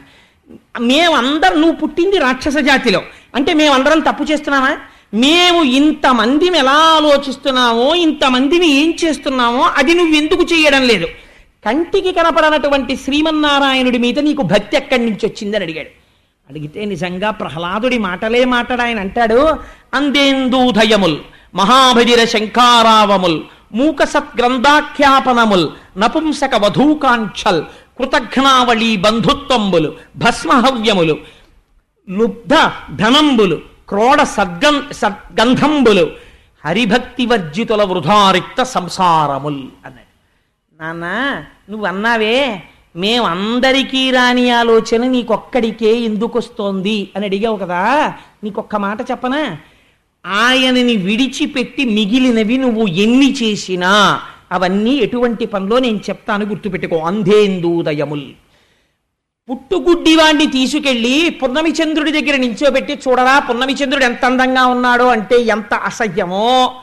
మేమందరం నువ్వు పుట్టింది రాక్షస జాతిలో అంటే మేమందరం తప్పు చేస్తున్నామా మేము ఇంతమందిని ఎలా ఆలోచిస్తున్నామో ఇంతమందిని ఏం చేస్తున్నామో అది నువ్వు ఎందుకు చేయడం లేదు కంటికి కనపడనటువంటి శ్రీమన్నారాయణుడి మీద నీకు భక్తి ఎక్కడి నుంచి వచ్చిందని అడిగాడు అడిగితే నిజంగా ప్రహ్లాదుడి మాటలే మాట్లాడ ఆయన అంటాడు అందేందూధయముల్ మహాభజిర శంఖారావముల్ మూక సత్గ్రంథాఖ్యాపనముల్ నపుంసక వధూకాంక్షల్ కృతఘ్నావళి బంధుత్వంబులు భస్మహవ్యములు లుబ్ధ ధనంబులు క్రోడ సద్గం సద్గంధంబులు హరిభక్తి వర్జితుల వృధారిక్త సంసారముల్ అన్నాడు నాన్న నువ్వు అన్నావే మేమందరికీ రాని ఆలోచన నీకొక్కడికే ఎందుకు వస్తోంది అని అడిగావు కదా నీకొక్క మాట చెప్పనా ఆయనని విడిచిపెట్టి మిగిలినవి నువ్వు ఎన్ని చేసినా అవన్నీ ఎటువంటి పనిలో నేను చెప్తాను గుర్తుపెట్టుకో అంధేందూదయముల్ పుట్టుగుడ్డి వాణ్ణి తీసుకెళ్లి పున్నమి చంద్రుడి దగ్గర నించోబెట్టి చూడరా పున్నమి చంద్రుడు ఎంత అందంగా ఉన్నాడో అంటే ఎంత అసహ్యమో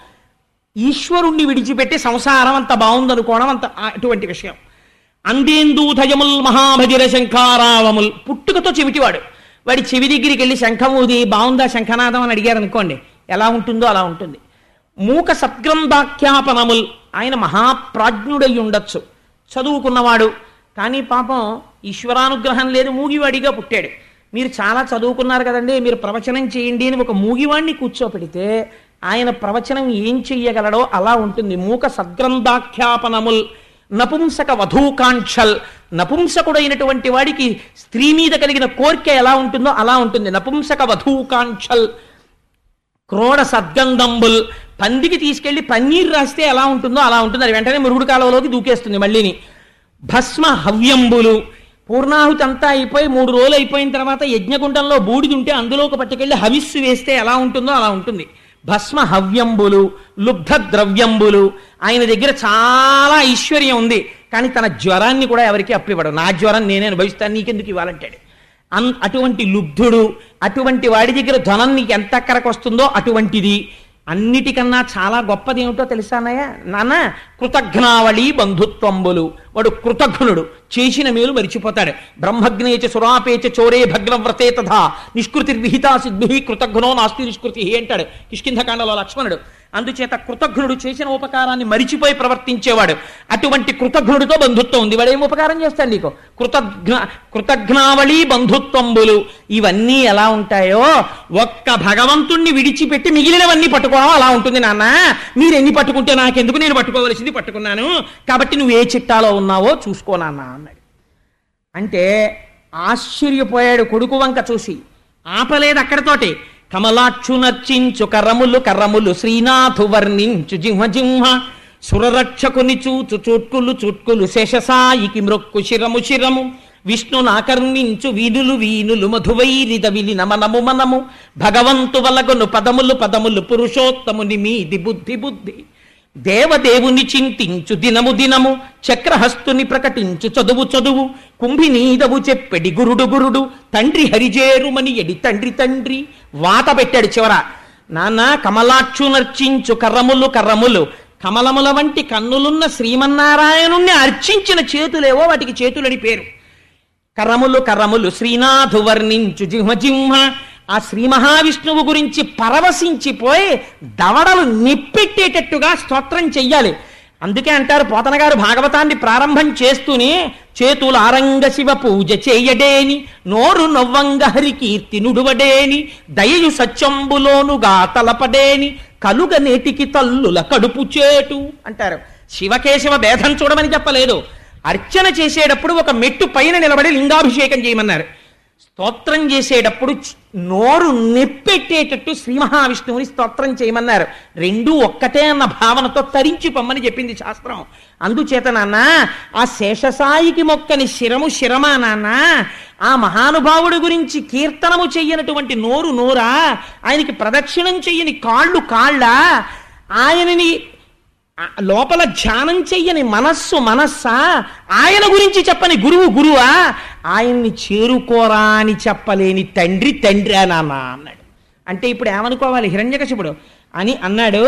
ఈశ్వరుణ్ణి విడిచిపెట్టి సంసారం అంత బాగుందనుకోవడం అంత అటువంటి విషయం అందేందూధయముల్ మహాభజిర శంఖారావముల్ పుట్టుకతో చెవిటివాడు వాడి చెవి దగ్గరికి వెళ్ళి శంఖం ఊది బాగుందా శంఖనాదం అని అడిగారు అనుకోండి ఎలా ఉంటుందో అలా ఉంటుంది మూక సద్గ్రంథాఖ్యాపనముల్ ఆయన మహాప్రాజ్ఞుడై ఉండొచ్చు చదువుకున్నవాడు కానీ పాపం ఈశ్వరానుగ్రహం లేదు మూగివాడిగా పుట్టాడు మీరు చాలా చదువుకున్నారు కదండి మీరు ప్రవచనం చేయండి అని ఒక మూగివాణ్ణి కూర్చోపెడితే ఆయన ప్రవచనం ఏం చెయ్యగలడో అలా ఉంటుంది మూక సద్గ్రంథాఖ్యాపనముల్ నపుంసక వధూకాంక్షల్ నపుంసకుడైనటువంటి వాడికి స్త్రీ మీద కలిగిన కోరిక ఎలా ఉంటుందో అలా ఉంటుంది నపుంసక వధూకాంక్షల్ క్రోడ సద్గంధంబుల్ పందికి తీసుకెళ్లి పన్నీర్ రాస్తే ఎలా ఉంటుందో అలా ఉంటుంది అది వెంటనే మురుగుడు కాలువలోకి దూకేస్తుంది మళ్ళీని భస్మ హవ్యంబులు పూర్ణాహుతి అంతా అయిపోయి మూడు రోజులు అయిపోయిన తర్వాత యజ్ఞగుండంలో బూడిది ఉంటే అందులోకి పట్టుకెళ్లి హవిస్సు వేస్తే ఎలా ఉంటుందో అలా ఉంటుంది భస్మ హవ్యంబులు లుబ్ధ ద్రవ్యంబులు ఆయన దగ్గర చాలా ఐశ్వర్యం ఉంది కానీ తన జ్వరాన్ని కూడా ఎవరికి అప్పివ్వడు నా జ్వరం నేనే అనుభవిస్తాను నీకెందుకు ఇవ్వాలంటాడు అన్ అటువంటి లుబ్ధుడు అటువంటి వాడి దగ్గర ధనం నీకు ఎంత అక్కరకు వస్తుందో అటువంటిది అన్నిటికన్నా చాలా గొప్పది ఏమిటో తెలుసా అన్నయ్య నాన్న కృతజ్ఞావళి బంధుత్వంబులు వాడు కృతజ్ఞుడు చేసిన మేలు మరిచిపోతాడు బ్రహ్మజ్ఞేచ సురాపేచ చోరే భగ్నవ్రతే తథా నిష్కృతిర్విహితా సిద్ధి కృతజ్ఞో నాస్తి నిష్కృతి అంటాడు కిష్కింధకాండలో లక్ష్మణుడు అందుచేత కృతజ్ఞుడు చేసిన ఉపకారాన్ని మరిచిపోయి ప్రవర్తించేవాడు అటువంటి కృతజ్ఞుడితో బంధుత్వం ఉంది వాడు ఏం ఉపకారం చేస్తాడు నీకు కృతజ్ఞ కృతజ్ఞావళి బంధుత్వంబులు ఇవన్నీ ఎలా ఉంటాయో ఒక్క భగవంతుణ్ణి విడిచిపెట్టి మిగిలినవన్నీ పట్టుకోవడం అలా ఉంటుంది నాన్న మీరు ఎన్ని పట్టుకుంటే నాకెందుకు నేను పట్టుకోవలసింది పట్టుకున్నాను కాబట్టి నువ్వు ఏ చిట్టాలో ఉన్నావో చూసుకో నాన్న అన్నాడు అంటే ఆశ్చర్యపోయాడు కొడుకు వంక చూసి ఆపలేదు అక్కడితోటి కమలాక్షు నర్చించు కర్రములు కర్రములు శ్రీనాథు వర్ణించు జింహ జింహ సురరక్షకుని చూచు చూట్కులు చూట్కులు శేషసాయికి మ్రొక్కు శిరము శిరము విష్ణు నాకర్ణించు వీనులు వీనులు మధువైరిద విలిన మనము మనము భగవంతు వలగొను పదములు పదములు పురుషోత్తముని మీది బుద్ధి బుద్ధి దేవదేవుని చింతించు దినము దినము చక్రహస్తుని ప్రకటించు చదువు చదువు కుంభినీదవు చెప్పెడి గురుడు గురుడు తండ్రి హరిజేరుమని ఎడి తండ్రి తండ్రి వాత పెట్టాడు చివర నాన్న కమలాక్షు నర్చించు కర్రములు కర్రములు కమలముల వంటి కన్నులున్న శ్రీమన్నారాయణుణ్ణి అర్చించిన చేతులేవో వాటికి చేతులని పేరు కర్రములు కర్రములు శ్రీనాథు వర్ణించు జిహ్మ జిహ్మ ఆ శ్రీ మహావిష్ణువు గురించి పరవశించిపోయి దవడలు నిప్పెట్టేటట్టుగా స్తోత్రం చెయ్యాలి అందుకే అంటారు పోతన గారు భాగవతాన్ని ప్రారంభం చేస్తూనే చేతులు ఆరంగ శివ పూజ చేయడేని నోరు నవ్వంగ హరి కీర్తి నుడువడేని దయయు సత్యంబులోనుగా తలపడేని కలుగ నేటికి తల్లుల కడుపు చేటు అంటారు శివకేశవ భేదం చూడమని చెప్పలేదు అర్చన చేసేటప్పుడు ఒక మెట్టు పైన నిలబడి లింగాభిషేకం చేయమన్నారు స్తోత్రం చేసేటప్పుడు చ్- నోరు నెప్పెట్టేటట్టు శ్రీ మహావిష్ణువుని స్తోత్రం చేయమన్నారు రెండూ ఒక్కటే అన్న భావనతో తరించి పొమ్మని చెప్పింది శాస్త్రం అందుచేత నాన్న ఆ శేషసాయికి మొక్కని శిరము శిరమా నాన్న ఆ మహానుభావుడి గురించి కీర్తనము చెయ్యనటువంటి నోరు నోరా ఆయనకి ప్రదక్షిణం చెయ్యని కాళ్ళు కాళ్ళ ఆయనని ఆ లోపల ధ్యానం చెయ్యని మనస్సు మనస్సా ఆయన గురించి చెప్పని గురువు గురువా ఆయన్ని చేరుకోరా అని చెప్పలేని తండ్రి తండ్రి నాన్న అన్నాడు అంటే ఇప్పుడు ఏమనుకోవాలి హిరణ్యకశిపుడు అని అన్నాడు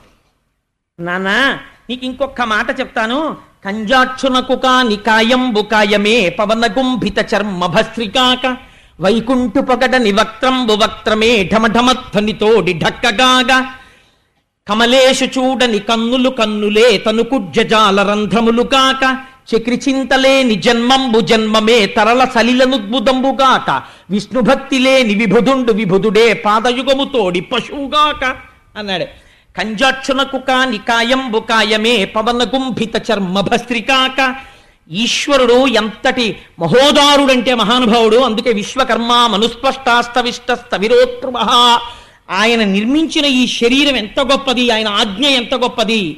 నానా నీకు ఇంకొక మాట చెప్తాను కంజాక్షునకు కాని కాయంబు కాయమే పవన గుంభిత చర్మ భస్త్రికాక వైకుంఠు పగడని వక్త్రంబు వక్త్రమే ఢమఢమధ్వనితోడి ఢక్కగాగా కమలేషు చూడని కన్నులు కన్నులే తను కుజ్జజాల రంధ్రములు కాక చక్రి చింతలేని జన్మంబు జన్మమే తరల సలిలనుద్భుతంబుగాక విష్ణు భక్తి లేని విభుదుండు విభుదుడే పాదయుగము తోడి పశువుగాక అన్నాడు కంజాక్షునకు కాని కాయంబు కాయమే పవన గుంభిత చర్మ భస్త్రికాక ఈశ్వరుడు ఎంతటి మహోదారుడంటే మహానుభావుడు అందుకే విశ్వకర్మ మనుస్పష్టాస్తవిష్ట స్థవిరోత్రువ ఆయన నిర్మించిన ఈ శరీరం ఎంత గొప్పది ఆయన ఆజ్ఞ ఎంత గొప్పది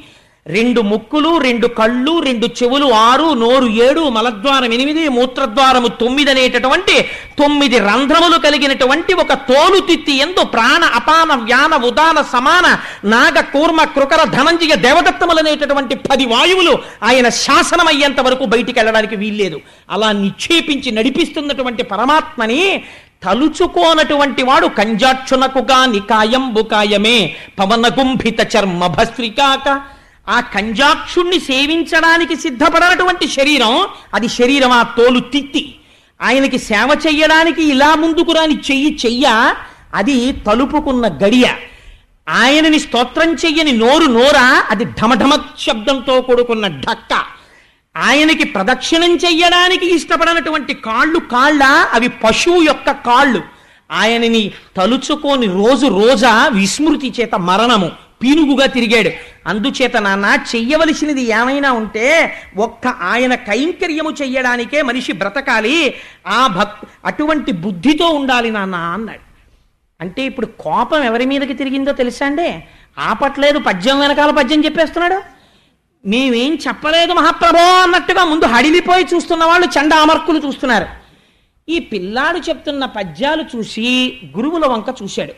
రెండు ముక్కులు రెండు కళ్ళు రెండు చెవులు ఆరు నోరు ఏడు మలద్వారం ఎనిమిది మూత్రద్వారము తొమ్మిది అనేటటువంటి తొమ్మిది రంధ్రములు కలిగినటువంటి ఒక తోలు తిత్తి ఎందు ప్రాణ అపాన వ్యాన ఉదాన సమాన నాగ కూర్మ కృకర ధనంజయ దేవదత్తములనేటటువంటి పది వాయువులు ఆయన శాసనం అయ్యేంత వరకు బయటికి వెళ్ళడానికి వీల్లేదు అలా నిక్షేపించి నడిపిస్తున్నటువంటి పరమాత్మని తలుచుకోనటువంటి వాడు కంజాక్షునకుగా నికాయంబు కాయమే పవన గుంభిత చర్మ భస్త్రికాక ఆ కంజాక్షుణ్ణి సేవించడానికి సిద్ధపడనటువంటి శరీరం అది శరీరం ఆ తోలు తిత్తి ఆయనకి సేవ చెయ్యడానికి ఇలా ముందుకు రాని చెయ్యి చెయ్య అది తలుపుకున్న గడియ ఆయనని స్తోత్రం చెయ్యని నోరు నోరా అది ఢమఢమ శబ్దంతో కూడుకున్న ఢక్క ఆయనకి ప్రదక్షిణం చెయ్యడానికి ఇష్టపడనటువంటి కాళ్ళు కాళ్ళ అవి పశువు యొక్క కాళ్ళు ఆయనని తలుచుకోని రోజు రోజా విస్మృతి చేత మరణము పీనుగుగా తిరిగాడు అందుచేత నాన్న చెయ్యవలసినది ఏమైనా ఉంటే ఒక్క ఆయన కైంకర్యము చెయ్యడానికే మనిషి బ్రతకాలి ఆ భక్ అటువంటి బుద్ధితో ఉండాలి నాన్న అన్నాడు అంటే ఇప్పుడు కోపం ఎవరి మీదకి తిరిగిందో తెలుసా అండి ఆపట్లేదు పద్యం వెనకాల పద్యం చెప్పేస్తున్నాడు మేమేం చెప్పలేదు మహాప్రభో అన్నట్టుగా ముందు హడిలిపోయి చూస్తున్న వాళ్ళు చండ అమర్కులు చూస్తున్నారు ఈ పిల్లాడు చెప్తున్న పద్యాలు చూసి గురువుల వంక చూశాడు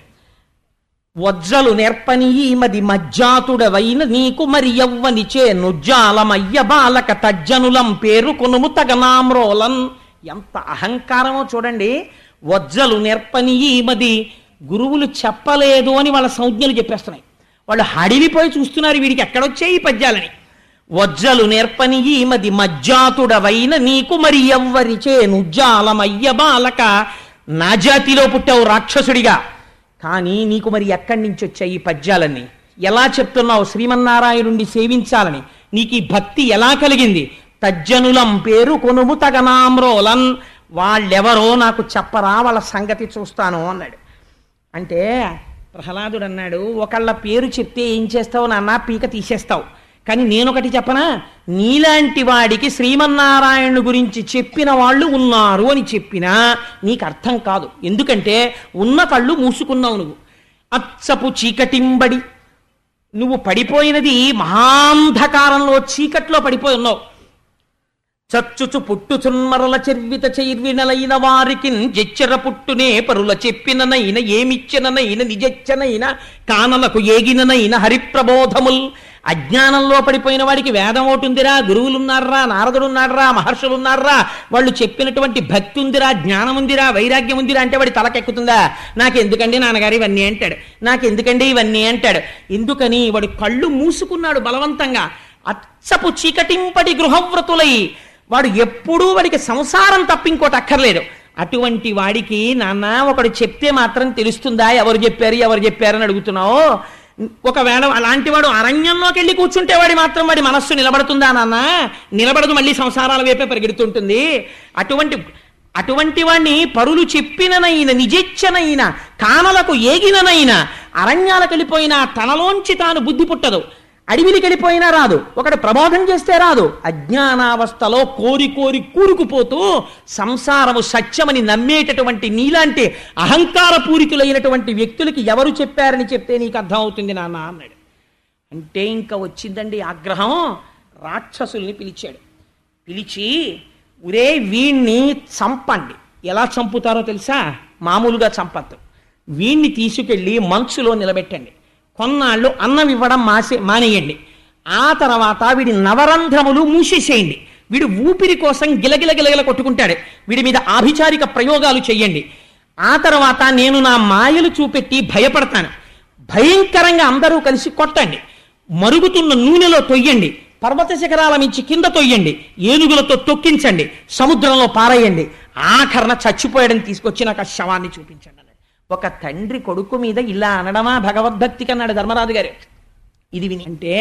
వజ్జలు నేర్పని ఈ మది మజ్జాతుడవైన నీకు మరి ఎవ్వనిచే నుజ్జాలమయ్య బాలక తజ్జనులం పేరు కొనుము తగనామ్రోలన్ ఎంత అహంకారమో చూడండి వజ్జలు నేర్పని ఈ మది గురువులు చెప్పలేదు అని వాళ్ళ సంజ్ఞలు చెప్పేస్తున్నాయి వాళ్ళు హడిలిపోయి చూస్తున్నారు వీడికి ఎక్కడొచ్చాయి ఈ పద్యాలని వజ్జలు నేర్పని ఈ మది మజ్జాతుడవైన నీకు మరి ఎవ్వరిచే నుజ్జాలమయ్య బాలక నా జాతిలో పుట్టావు రాక్షసుడిగా కానీ నీకు మరి ఎక్కడి నుంచి వచ్చాయి ఈ పద్యాలన్నీ ఎలా చెప్తున్నావు శ్రీమన్నారాయణుణ్ణి సేవించాలని నీకు ఈ భక్తి ఎలా కలిగింది తజ్జనులం పేరు కొనుము తగనామ్రోలన్ వాళ్ళెవరో నాకు చెప్పరా వాళ్ళ సంగతి చూస్తాను అన్నాడు అంటే ప్రహ్లాదుడు అన్నాడు ఒకళ్ళ పేరు చెప్తే ఏం చేస్తావు నాన్న పీక తీసేస్తావు కానీ నేనొకటి చెప్పనా నీలాంటి వాడికి శ్రీమన్నారాయణుడు గురించి చెప్పిన వాళ్ళు ఉన్నారు అని చెప్పినా నీకు అర్థం కాదు ఎందుకంటే ఉన్న కళ్ళు మూసుకున్నావు నువ్వు అచ్చపు చీకటింబడి నువ్వు పడిపోయినది మహాంధకారంలో చీకట్లో పడిపోయి ఉన్నావు చచ్చుచు పుట్టుచున్మరల చెర్విత చైర్వినలైన వారికి జెచ్చర పుట్టునే పరుల చెప్పిననైన ఏమిచ్చిననైన నిజచ్చనైన కానలకు ఏగిననైన హరిప్రబోధముల్ అజ్ఞానంలో పడిపోయిన వాడికి వేదం ఒకటిందిరా గురువులున్నారా నారదుడున్నారా మహర్షులున్నారా వాళ్ళు చెప్పినటువంటి భక్తి ఉందిరా జ్ఞానం ఉందిరా వైరాగ్యం ఉందిరా అంటే వాడి తలకెక్కుతుందా నాకెందుకండి నాన్నగారు ఇవన్నీ అంటాడు నాకెందుకండి ఇవన్నీ అంటాడు ఎందుకని వాడు కళ్ళు మూసుకున్నాడు బలవంతంగా అచ్చపు చీకటింపటి గృహవ్రతులై వాడు ఎప్పుడూ వాడికి సంసారం తప్ప ఇంకోటి అక్కర్లేదు అటువంటి వాడికి నాన్న ఒకడు చెప్తే మాత్రం తెలుస్తుందా ఎవరు చెప్పారు ఎవరు చెప్పారని అడుగుతున్నావు ఒకవేళ అలాంటి వాడు అరణ్యంలోకి వెళ్ళి కూర్చుంటే వాడి మాత్రం వాడి మనస్సు నిలబడుతుందా నాన్న నిలబడదు మళ్ళీ సంసారాల వైపే పరిగెడుతుంటుంది అటువంటి అటువంటి వాణ్ణి పరులు చెప్పిననైన నిజెచ్చనైన కానలకు ఏగిననైన అరణ్యాలకు వెళ్ళిపోయినా తనలోంచి తాను బుద్ధి పుట్టదు అడవికి వెళ్ళిపోయినా రాదు ఒకడు ప్రబోధం చేస్తే రాదు అజ్ఞానావస్థలో కోరి కోరి కూరుకుపోతూ సంసారము సత్యమని నమ్మేటటువంటి నీలాంటి అహంకారపూరితులైనటువంటి వ్యక్తులకి ఎవరు చెప్పారని చెప్తే నీకు అర్థమవుతుంది నాన్న అన్నాడు అంటే ఇంకా వచ్చిందండి ఆగ్రహం రాక్షసుల్ని పిలిచాడు పిలిచి ఒరే వీణ్ణి చంపండి ఎలా చంపుతారో తెలుసా మామూలుగా చంపద్దు వీణ్ణి తీసుకెళ్ళి మంచులో నిలబెట్టండి కొన్నాళ్ళు అన్నం ఇవ్వడం మాసే మానేయండి ఆ తర్వాత వీడి నవరంధ్రములు మూసేసేయండి వీడు ఊపిరి కోసం గిలగిల గిలగిల కొట్టుకుంటాడు వీడి మీద ఆభిచారిక ప్రయోగాలు చెయ్యండి ఆ తర్వాత నేను నా మాయలు చూపెట్టి భయపడతాను భయంకరంగా అందరూ కలిసి కొట్టండి మరుగుతున్న నూనెలో తొయ్యండి పర్వత శిఖరాల మించి కింద తొయ్యండి ఏనుగులతో తొక్కించండి సముద్రంలో పారేయండి ఆఖరణ చచ్చిపోయాడని తీసుకొచ్చి నాకు ఆ శవాన్ని చూపించండి అన్నాడు ఒక తండ్రి కొడుకు మీద ఇలా అనడమా భగవద్భక్తికి అన్నాడు ధర్మరాజు గారు ఇది విని అంటే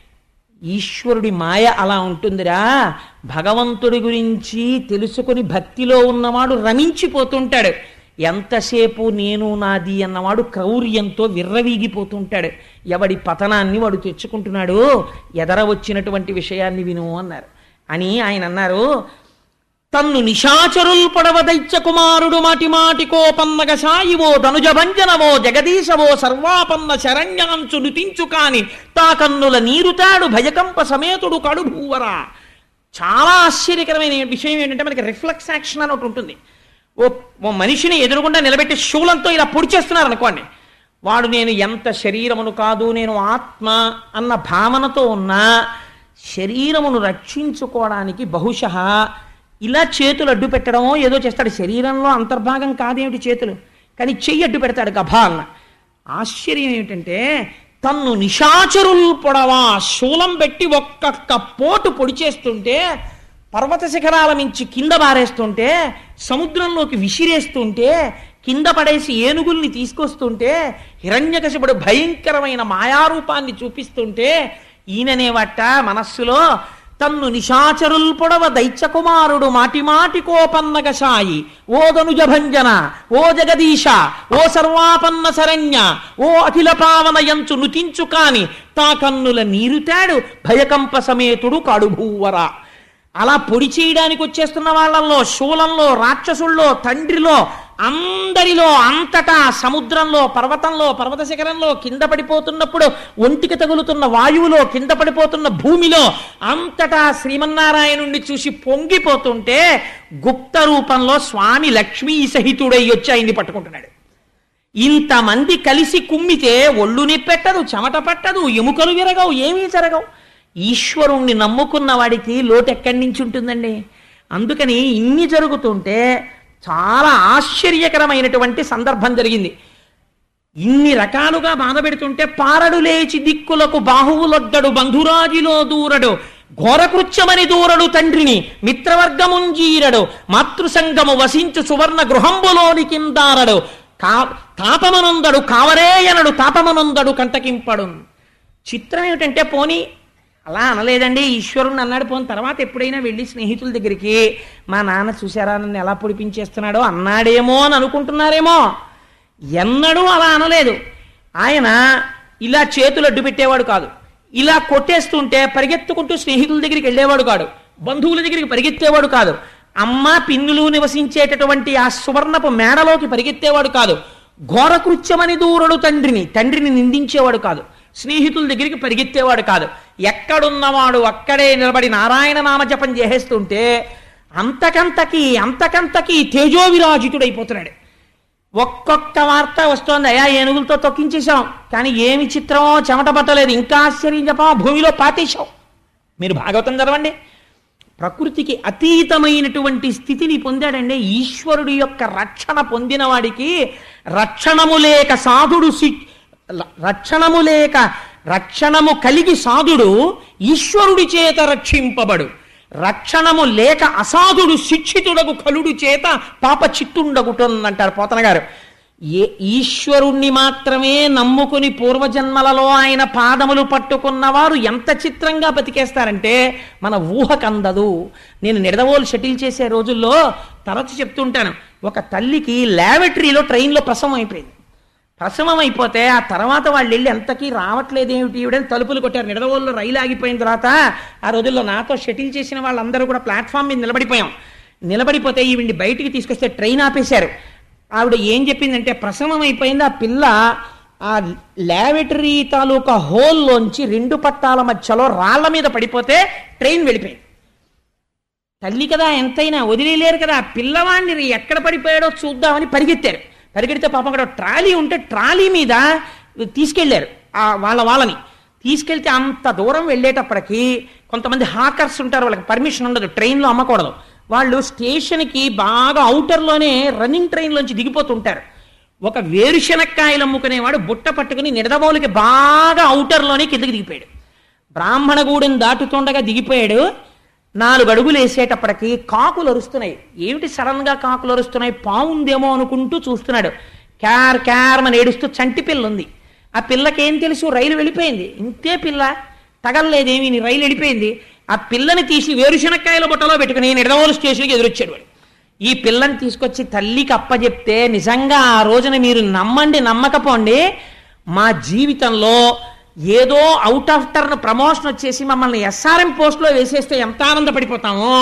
ఈశ్వరుడి మాయ అలా ఉంటుందిరా భగవంతుడి గురించి తెలుసుకుని భక్తిలో ఉన్నవాడు రమించిపోతుంటాడు ఎంతసేపు నేను నాది అన్నవాడు క్రౌర్యంతో విర్రవీగిపోతుంటాడు ఎవడి పతనాన్ని వాడు తెచ్చుకుంటున్నాడు ఎదర వచ్చినటువంటి విషయాన్ని విను అన్నారు అని ఆయన అన్నారు తన్ను నిశాచరుల్ పొడవ దైత్య కుమారుడు మాటి మాటి కోపన్నగ సాయివో ధనుజభంజనవో జగదీశవో సర్వాపన్న శరణ్యాంచు నుతించు కాని తా కన్నుల నీరుతాడు భయకంప సమేతుడు కడుభూవరా చాలా ఆశ్చర్యకరమైన విషయం ఏంటంటే మనకి రిఫ్లెక్స్ యాక్షన్ అని ఒకటి ఉంటుంది ఓ ఓ మనిషిని ఎదురుగుండా నిలబెట్టి శూలంతో ఇలా పొడి చేస్తున్నారు అనుకోండి వాడు నేను ఎంత శరీరమును కాదు నేను ఆత్మ అన్న భావనతో ఉన్నా శరీరమును రక్షించుకోవడానికి బహుశः ఇలా చేతులు అడ్డు పెట్టడమో ఏదో చేస్తాడు శరీరంలో అంతర్భాగం కాదేమిటి చేతులు కానీ చెయ్యి అడ్డు పెడతాడు గభా అన్న ఆశ్చర్యం ఏమిటంటే తన్ను నిశాచరులు పొడవా శూలం పెట్టి ఒక్కొక్క పోటు పొడి చేస్తుంటే పర్వత శిఖరాల నుంచి కింద బారేస్తుంటే సముద్రంలోకి విసిరేస్తుంటే కింద పడేసి ఏనుగుల్ని తీసుకొస్తుంటే హిరణ్యకశిపుడు భయంకరమైన మాయారూపాన్ని చూపిస్తుంటే ఈయననేవట మనస్సులో తన్ను నిశాచరుల్ పొడవ దైత్యకుమారుడు మాటి మాటి కోపన్నగ సాయి ఓ ధనుజ భంజన ఓ జగదీశ ఓ సర్వాపన్న శరణ్య ఓ అఖిల పావన యంచు నుతించు కాని తా కన్నుల నీరుతాడు భయకంప సమేతుడు కడుభూవర అలా పొడి చేయడానికి వచ్చేస్తున్న వాళ్ళల్లో శూలంలో రాక్షసుల్లో తండ్రిలో అందరిలో అంతటా సముద్రంలో పర్వతంలో పర్వత శిఖరంలో కింద పడిపోతున్నప్పుడు ఒంటికి తగులుతున్న వాయువులో కింద పడిపోతున్న భూమిలో అంతటా శ్రీమన్నారాయణుణ్ణి చూసి పొంగిపోతుంటే గుప్త రూపంలో స్వామి లక్ష్మీ సహితుడై వచ్చి ఆయన్ని పట్టుకుంటున్నాడు ఇంతమంది కలిసి కుమ్మితే ఒళ్ళు నిప్పెట్టదు చెమట పట్టదు ఎముకలు విరగవు ఏమీ జరగవు ఈశ్వరుణ్ణి నమ్ముకున్న వాడికి లోటు ఎక్కడి నుంచి ఉంటుందండి అందుకని ఇన్ని జరుగుతుంటే చాలా ఆశ్చర్యకరమైనటువంటి సందర్భం జరిగింది ఇన్ని రకాలుగా బాధ పెడుతుంటే పారడు లేచి దిక్కులకు బాహువులొద్దడు బంధురాజిలో దూరడు ఘోరకృత్యమని దూరడు తండ్రిని మిత్రవర్గముంజీరడు మాతృసంగము వసించు సువర్ణ గృహంబులోని కిందారడు కా తాపమనుందడు కావరేయనడు తాపమనుందడు కంటకింపడు చిత్రం ఏమిటంటే పోని అలా అనలేదండి ఈశ్వరుణ్ణి అన్నాడు పోని తర్వాత ఎప్పుడైనా వెళ్ళి స్నేహితుల దగ్గరికి మా నాన్న చూసారా నన్ను ఎలా పొడిపించేస్తున్నాడో అన్నాడేమో అని అనుకుంటున్నారేమో ఎన్నడూ అలా అనలేదు ఆయన ఇలా చేతులు అడ్డు పెట్టేవాడు కాదు ఇలా కొట్టేస్తుంటే పరిగెత్తుకుంటూ స్నేహితుల దగ్గరికి వెళ్ళేవాడు కాదు బంధువుల దగ్గరికి పరిగెత్తేవాడు కాదు అమ్మ పిన్నులు నివసించేటటువంటి ఆ సువర్ణపు మేడలోకి పరిగెత్తేవాడు కాదు ఘోరకృత్యమని దూరడు తండ్రిని తండ్రిని నిందించేవాడు కాదు స్నేహితుల దగ్గరికి పరిగెత్తేవాడు కాదు ఎక్కడున్నవాడు అక్కడే నిలబడి నారాయణ నామ జపం చేసేస్తుంటే అంతకంతకి అంతకంతకి తేజోవిరాజితుడైపోతున్నాడు ఒక్కొక్క వార్త వస్తోంది అయా ఏనుగులతో తొక్కించేశాం కానీ ఏమి చిత్రమో చెమట పట్టలేదు ఇంకా ఆశ్చర్యం చెప్పమా భూమిలో పాతేశాం మీరు భాగవతం చదవండి ప్రకృతికి అతీతమైనటువంటి స్థితిని పొందాడండి ఈశ్వరుడి యొక్క రక్షణ పొందిన వాడికి రక్షణము లేక సాధుడు సి రక్షణము లేక రక్షణము కలిగి సాధుడు ఈశ్వరుడి చేత రక్షింపబడు రక్షణము లేక అసాధుడు శిక్షితుడగు కలుడు చేత పాప చిత్తుండగుటుందంటారు పోతన గారు ఏ ఈశ్వరుణ్ణి మాత్రమే నమ్ముకుని పూర్వజన్మలలో ఆయన పాదములు పట్టుకున్నవారు ఎంత చిత్రంగా బతికేస్తారంటే మన ఊహకందదు నేను నిడదవోలు షటిల్ చేసే రోజుల్లో తరచు చెప్తుంటాను ఒక తల్లికి ల్యాబొటరీలో ట్రైన్లో ప్రసవం అయిపోయింది ప్రసవం అయిపోతే ఆ తర్వాత వాళ్ళు వెళ్ళి ఎంతకీ రావట్లేదేమిటి ఈవిడని తలుపులు కొట్టారు నిడదవోళ్ళు రైలు ఆగిపోయిన తర్వాత ఆ రోజుల్లో నాతో షటిల్ చేసిన వాళ్ళందరూ కూడా ప్లాట్ఫామ్ మీద నిలబడిపోయాం నిలబడిపోతే ఈవిడ్ని బయటికి తీసుకొస్తే ట్రైన్ ఆపేశారు ఆవిడ ఏం చెప్పిందంటే ప్రసవం అయిపోయింది ఆ పిల్ల ఆ ల్యాబొటరీ తాలూకా హోల్లోంచి రెండు పట్టాల మధ్యలో రాళ్ల మీద పడిపోతే ట్రైన్ వెళ్ళిపోయింది తల్లి కదా ఎంతైనా వదిలేలేరు కదా ఆ పిల్లవాడిని ఎక్కడ పడిపోయాడో చూద్దామని పరిగెత్తారు పరిగెడితే పాపం అక్కడ ట్రాలీ ఉంటే ట్రాలీ మీద తీసుకెళ్లారు ఆ వాళ్ళ వాళ్ళని తీసుకెళ్తే అంత దూరం వెళ్ళేటప్పటికి కొంతమంది హాకర్స్ ఉంటారు వాళ్ళకి పర్మిషన్ ఉండదు ట్రైన్లో అమ్మకూడదు వాళ్ళు స్టేషన్కి బాగా అవుటర్లోనే రన్నింగ్ ట్రైన్లోంచి దిగిపోతుంటారు ఒక వేరుశనక్కాయలు అమ్ముకునేవాడు బుట్ట పట్టుకుని నిడదవోలికి బాగా అవుటర్లోనే కిందకి దిగిపోయాడు బ్రాహ్మణగూడెం దాటుతుండగా దిగిపోయాడు నాలుగు అడుగులు వేసేటప్పటికి కాకులు అరుస్తున్నాయి ఏమిటి సడన్ గా కాకులు అరుస్తున్నాయి పావుందేమో అనుకుంటూ చూస్తున్నాడు క్యార్ క్యార్ అని ఏడుస్తూ చంటి పిల్ల ఉంది ఆ పిల్లకి ఏం తెలుసు రైలు వెళ్ళిపోయింది ఇంతే పిల్ల తగలలేదేమి నీ రైలు వెళ్ళిపోయింది ఆ పిల్లని తీసి వేరుశనక్కాయల బుట్టలో పెట్టుకుని నిడదవోలు స్టేషన్కి ఎదురొచ్చాడు వాడు ఈ పిల్లని తీసుకొచ్చి తల్లికి అప్పచెప్తే నిజంగా ఆ రోజున మీరు నమ్మండి నమ్మకపోండి మా జీవితంలో ఏదో అవుట్ ఆఫ్ టర్న్ ప్రమోషన్ వచ్చేసి మమ్మల్ని ఎస్ఆర్ఎం పోస్ట్లో వేసేస్తే ఎంత ఆనందపడిపోతామో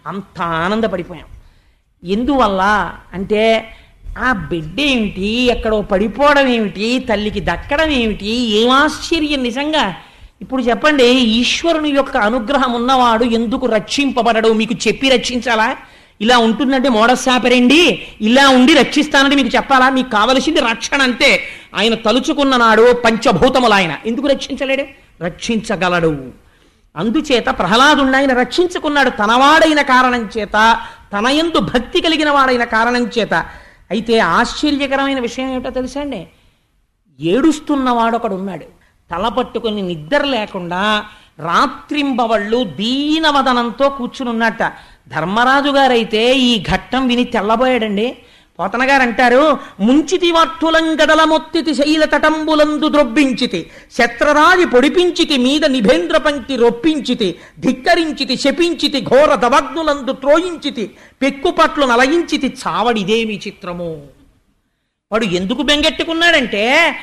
అంత ఆనందపడిపోయాం ఎందువల్ల అంటే ఆ బిడ్డ ఏమిటి ఎక్కడో పడిపోవడం ఏమిటి తల్లికి దక్కడం ఏమిటి ఏం ఆశ్చర్యం నిజంగా ఇప్పుడు చెప్పండి ఈశ్వరుని యొక్క అనుగ్రహం ఉన్నవాడు ఎందుకు రక్షింపబడడు మీకు చెప్పి రక్షించాలా ఇలా ఉంటుందంటే మోడసాపరండి ఇలా ఉండి రక్షిస్తానని మీకు చెప్పాలా మీకు కావలసింది రక్షణ అంతే ఆయన తలుచుకున్న నాడు పంచభూతములు ఆయన ఎందుకు రక్షించలేడు రక్షించగలడు అందుచేత ప్రహ్లాదుండి ఆయన రక్షించుకున్నాడు తనవాడైన కారణం చేత తన యందు భక్తి కలిగిన వాడైన కారణం చేత అయితే ఆశ్చర్యకరమైన విషయం ఏమిటో తెలుసా అండి ఏడుస్తున్నవాడు ఒకడు ఉన్నాడు తల పట్టుకొని నిద్ర లేకుండా రాత్రింబవళ్ళు దీనవదనంతో కూర్చుని ఉన్నట్ట ధర్మరాజు గారైతే ఈ ఘట్టం విని తెల్లబోయాడండి పోతన గారు అంటారు ముంచితి వార్తులంగడల మొత్తితి శైల తటంబులందు ద్రొబ్బించితి శత్రరాజి పొడిపించితి మీద నిభేంద్ర పంక్తి రొప్పించితి ధిక్కరించితి శపించితి ఘోర దవగ్నులందు త్రోయించితి పెక్కుపట్లు నలయించితి చావడిదేమి చిత్రము వాడు ఎందుకు బెంగెట్టుకున్నాడంటే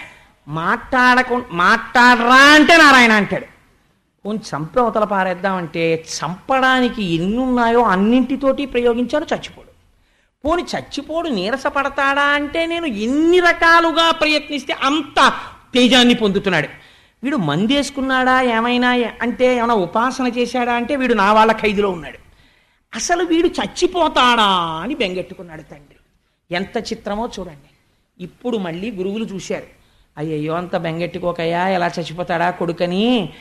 మాట్లాడకు మాట్లాడరా అంటే నారాయణ అంటాడు పోనీ చంపి అవతల పారేద్దామంటే చంపడానికి ఎన్ని ఉన్నాయో అన్నింటితోటి ప్రయోగించాడు చచ్చిపోడు పోని చచ్చిపోడు నీరసపడతాడా అంటే నేను ఎన్ని రకాలుగా ప్రయత్నిస్తే అంత తేజాన్ని పొందుతున్నాడు వీడు మందేసుకున్నాడా ఏమైనా అంటే ఏమైనా ఉపాసన చేశాడా అంటే వీడు నా వాళ్ళ ఖైదులో ఉన్నాడు అసలు వీడు చచ్చిపోతాడా అని బెంగెట్టుకున్నాడు తండ్రి ఎంత చిత్రమో చూడండి ఇప్పుడు మళ్ళీ గురువులు చూశారు అయ్యయ్యో అంత బెంగెట్టుకోకయ్యా ఎలా చచ్చిపోతాడా కొడుకని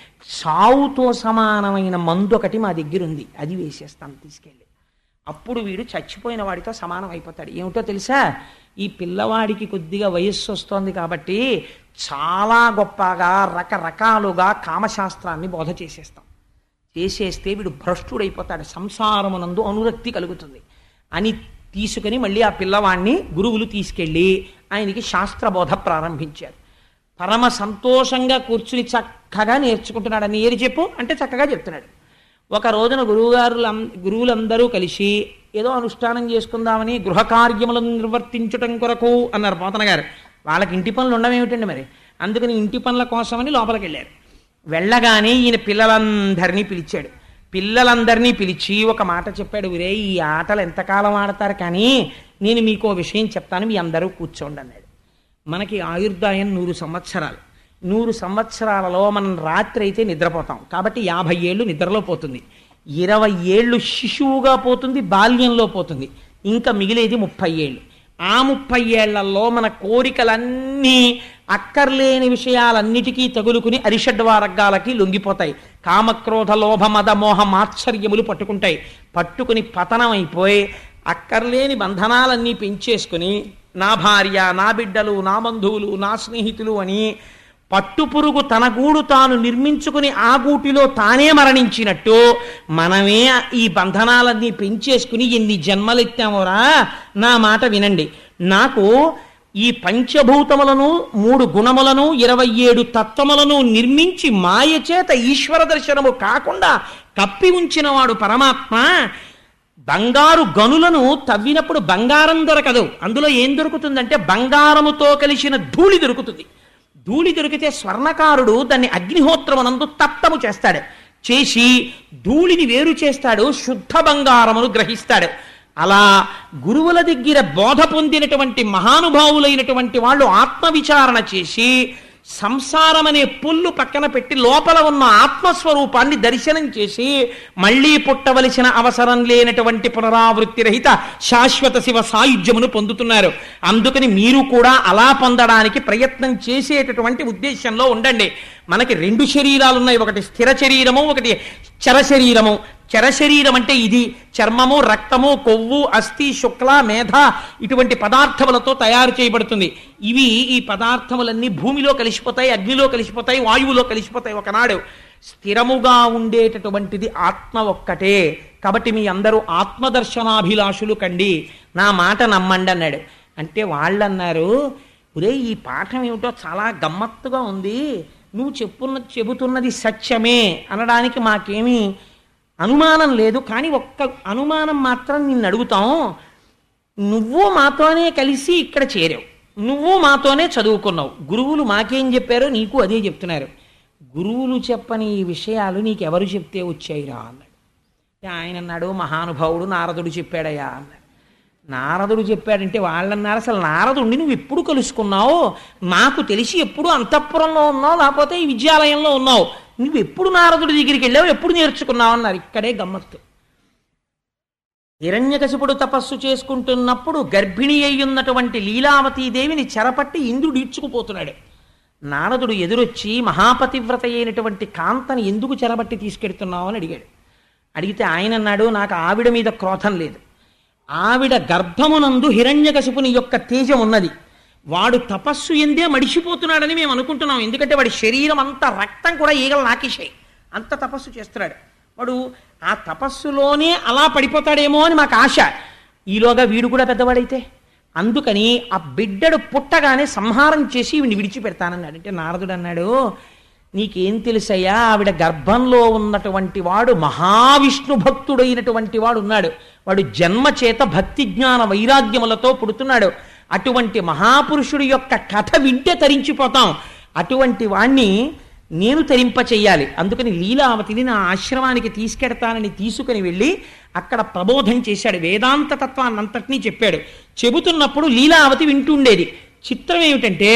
సావుతో సమానమైన మందు ఒకటి మా దగ్గర ఉంది అది వేసేస్తాను తీసుకెళ్ళి అప్పుడు వీడు చచ్చిపోయిన వాడితో సమానం అయిపోతాడు ఏమిటో తెలుసా ఈ పిల్లవాడికి కొద్దిగా వయస్సు వస్తోంది కాబట్టి చాలా గొప్పగా రకరకాలుగా కామశాస్త్రాన్ని బోధ చేసేస్తాం చేసేస్తే వీడు భ్రష్టుడైపోతాడు సంసారమునందు అనురక్తి కలుగుతుంది అని తీసుకుని మళ్ళీ ఆ పిల్లవాడిని గురువులు తీసుకెళ్ళి ఆయనకి శాస్త్రబోధ ప్రారంభించారు పరమ సంతోషంగా కూర్చుని చక్కగా నేర్చుకుంటున్నాడు అని ఏరి చెప్పు అంటే చక్కగా చెప్తున్నాడు ఒక రోజున గురువుగారు గురువులందరూ కలిసి ఏదో అనుష్ఠానం చేసుకుందామని గృహ కార్యములను నిర్వర్తించటం కొరకు అన్నారు పోతన గారు వాళ్ళకి ఇంటి పనులు ఉండవేమిటండి మరి అందుకని ఇంటి పనుల కోసమని లోపలికి వెళ్ళారు వెళ్ళగానే ఈయన పిల్లలందరినీ పిలిచాడు పిల్లలందరినీ పిలిచి ఒక మాట చెప్పాడు ఒరే ఈ ఆటలు ఎంతకాలం ఆడతారు కానీ నేను మీకు ఓ విషయం చెప్తాను మీ అందరూ కూర్చోండి అన్నాడు మనకి ఆయుర్దాయం నూరు సంవత్సరాలు నూరు సంవత్సరాలలో మనం రాత్రి అయితే నిద్రపోతాం కాబట్టి యాభై ఏళ్ళు నిద్రలో పోతుంది ఇరవై ఏళ్ళు శిశువుగా పోతుంది బాల్యంలో పోతుంది ఇంకా మిగిలేది ముప్పై ఏళ్ళు ఆ ముప్పై ఏళ్లలో మన కోరికలన్నీ అక్కర్లేని విషయాలన్నిటికీ తగులుకుని అరిషడ్వారగాలకి లొంగిపోతాయి కామక్రోధ లోభ మద మోహ మాత్సర్యములు పట్టుకుంటాయి పట్టుకుని పతనం అయిపోయి అక్కర్లేని బంధనాలన్నీ పెంచేసుకుని నా భార్య నా బిడ్డలు నా బంధువులు నా స్నేహితులు అని పట్టుపురుగు తన గూడు తాను నిర్మించుకుని ఆ గూటిలో తానే మరణించినట్టు మనమే ఈ బంధనాలన్నీ పెంచేసుకుని ఎన్ని జన్మలెత్తామోరా నా మాట వినండి నాకు ఈ పంచభూతములను మూడు గుణములను ఇరవై ఏడు తత్వములను నిర్మించి మాయ చేత ఈశ్వర దర్శనము కాకుండా కప్పి ఉంచినవాడు పరమాత్మ బంగారు గనులను తవ్వినప్పుడు బంగారం దొరకదు అందులో ఏం దొరుకుతుందంటే బంగారముతో కలిసిన ధూళి దొరుకుతుంది ధూళి దొరికితే స్వర్ణకారుడు దాన్ని అగ్నిహోత్రమునందు తప్తము చేస్తాడు చేసి ధూళిని వేరు చేస్తాడు శుద్ధ బంగారమును గ్రహిస్తాడు అలా గురువుల దగ్గర బోధ పొందినటువంటి మహానుభావులైనటువంటి వాళ్ళు ఆత్మవిచారణ చేసి సంసారం అనే పుల్లు పక్కన పెట్టి లోపల ఉన్న ఆత్మస్వరూపాన్ని దర్శనం చేసి మళ్ళీ పుట్టవలసిన అవసరం లేనటువంటి పునరావృత్తి రహిత శాశ్వత శివ సాయుధ్యమును పొందుతున్నారు అందుకని మీరు కూడా అలా పొందడానికి ప్రయత్నం చేసేటటువంటి ఉద్దేశంలో ఉండండి మనకి రెండు శరీరాలు ఉన్నాయి ఒకటి స్థిర శరీరము ఒకటి చర శరీరము చర శరీరం అంటే ఇది చర్మము రక్తము కొవ్వు అస్థి శుక్ల మేధ ఇటువంటి పదార్థములతో తయారు చేయబడుతుంది ఇవి ఈ పదార్థములన్నీ భూమిలో కలిసిపోతాయి అగ్నిలో కలిసిపోతాయి వాయువులో కలిసిపోతాయి ఒకనాడు స్థిరముగా ఉండేటటువంటిది ఆత్మ ఒక్కటే కాబట్టి మీ అందరూ ఆత్మదర్శనాభిలాషులు కండి నా మాట నమ్మండి అన్నాడు అంటే వాళ్ళు అన్నారు ఒరే ఈ పాఠం ఏమిటో చాలా గమ్మత్తుగా ఉంది నువ్వు చెప్పున్న చెబుతున్నది సత్యమే అనడానికి మాకేమీ అనుమానం లేదు కానీ ఒక్క అనుమానం మాత్రం నిన్ను అడుగుతాం నువ్వు మాతోనే కలిసి ఇక్కడ చేరావు నువ్వు మాతోనే చదువుకున్నావు గురువులు మాకేం చెప్పారో నీకు అదే చెప్తున్నారు గురువులు చెప్పని ఈ విషయాలు నీకెవరు చెప్తే వచ్చాయిరా అన్నాడు ఆయన అన్నాడు మహానుభావుడు నారదుడు చెప్పాడయ్యా అన్నాడు నారదుడు చెప్పాడంటే వాళ్ళన్నారు అసలు నారదుడిని నువ్వు ఎప్పుడు కలుసుకున్నావు నాకు తెలిసి ఎప్పుడు అంతఃపురంలో ఉన్నావు లేకపోతే ఈ విద్యాలయంలో ఉన్నావు నువ్వు ఎప్పుడు నారదుడి దగ్గరికి వెళ్ళావు ఎప్పుడు నేర్చుకున్నావు అన్నారు ఇక్కడే గమ్మత్తు హిరణ్యకశిపుడు తపస్సు చేసుకుంటున్నప్పుడు గర్భిణి అయ్యున్నటువంటి లీలావతీదేవిని చెరపట్టి ఇంద్రుడు ఈడ్చుకుపోతున్నాడు నారదుడు ఎదురొచ్చి మహాపతివ్రత అయినటువంటి కాంతని ఎందుకు చెరబట్టి తీసుకెడుతున్నావు అని అడిగాడు అడిగితే ఆయన అన్నాడు నాకు ఆవిడ మీద క్రోధం లేదు ఆవిడ గర్భమునందు హిరణ్యకశిపుని యొక్క తేజం ఉన్నది వాడు తపస్సు ఎందే మడిసిపోతున్నాడని మేము అనుకుంటున్నాం ఎందుకంటే వాడి శరీరం అంతా రక్తం కూడా ఈగలు నాకేశాయి అంత తపస్సు చేస్తున్నాడు వాడు ఆ తపస్సులోనే అలా పడిపోతాడేమో అని మాకు ఆశ ఈలోగా వీడు కూడా పెద్దవాడైతే అందుకని ఆ బిడ్డడు పుట్టగానే సంహారం చేసి వీడిని విడిచిపెడతానన్నాడు అంటే నారదుడు అన్నాడు నీకేం తెలుసయ్యా ఆవిడ గర్భంలో ఉన్నటువంటి వాడు మహావిష్ణు భక్తుడైనటువంటి వాడు ఉన్నాడు వాడు జన్మ చేత భక్తి జ్ఞాన వైరాగ్యములతో పుడుతున్నాడు అటువంటి మహాపురుషుడి యొక్క కథ వింటే తరించిపోతాం అటువంటి వాణ్ణి నేను తరింప చెయ్యాలి అందుకని లీలావతిని నా ఆశ్రమానికి తీసుకెడతానని తీసుకుని వెళ్ళి అక్కడ ప్రబోధం చేశాడు వేదాంత తత్వాన్ని అంతటినీ చెప్పాడు చెబుతున్నప్పుడు లీలావతి వింటుండేది చిత్రం ఏమిటంటే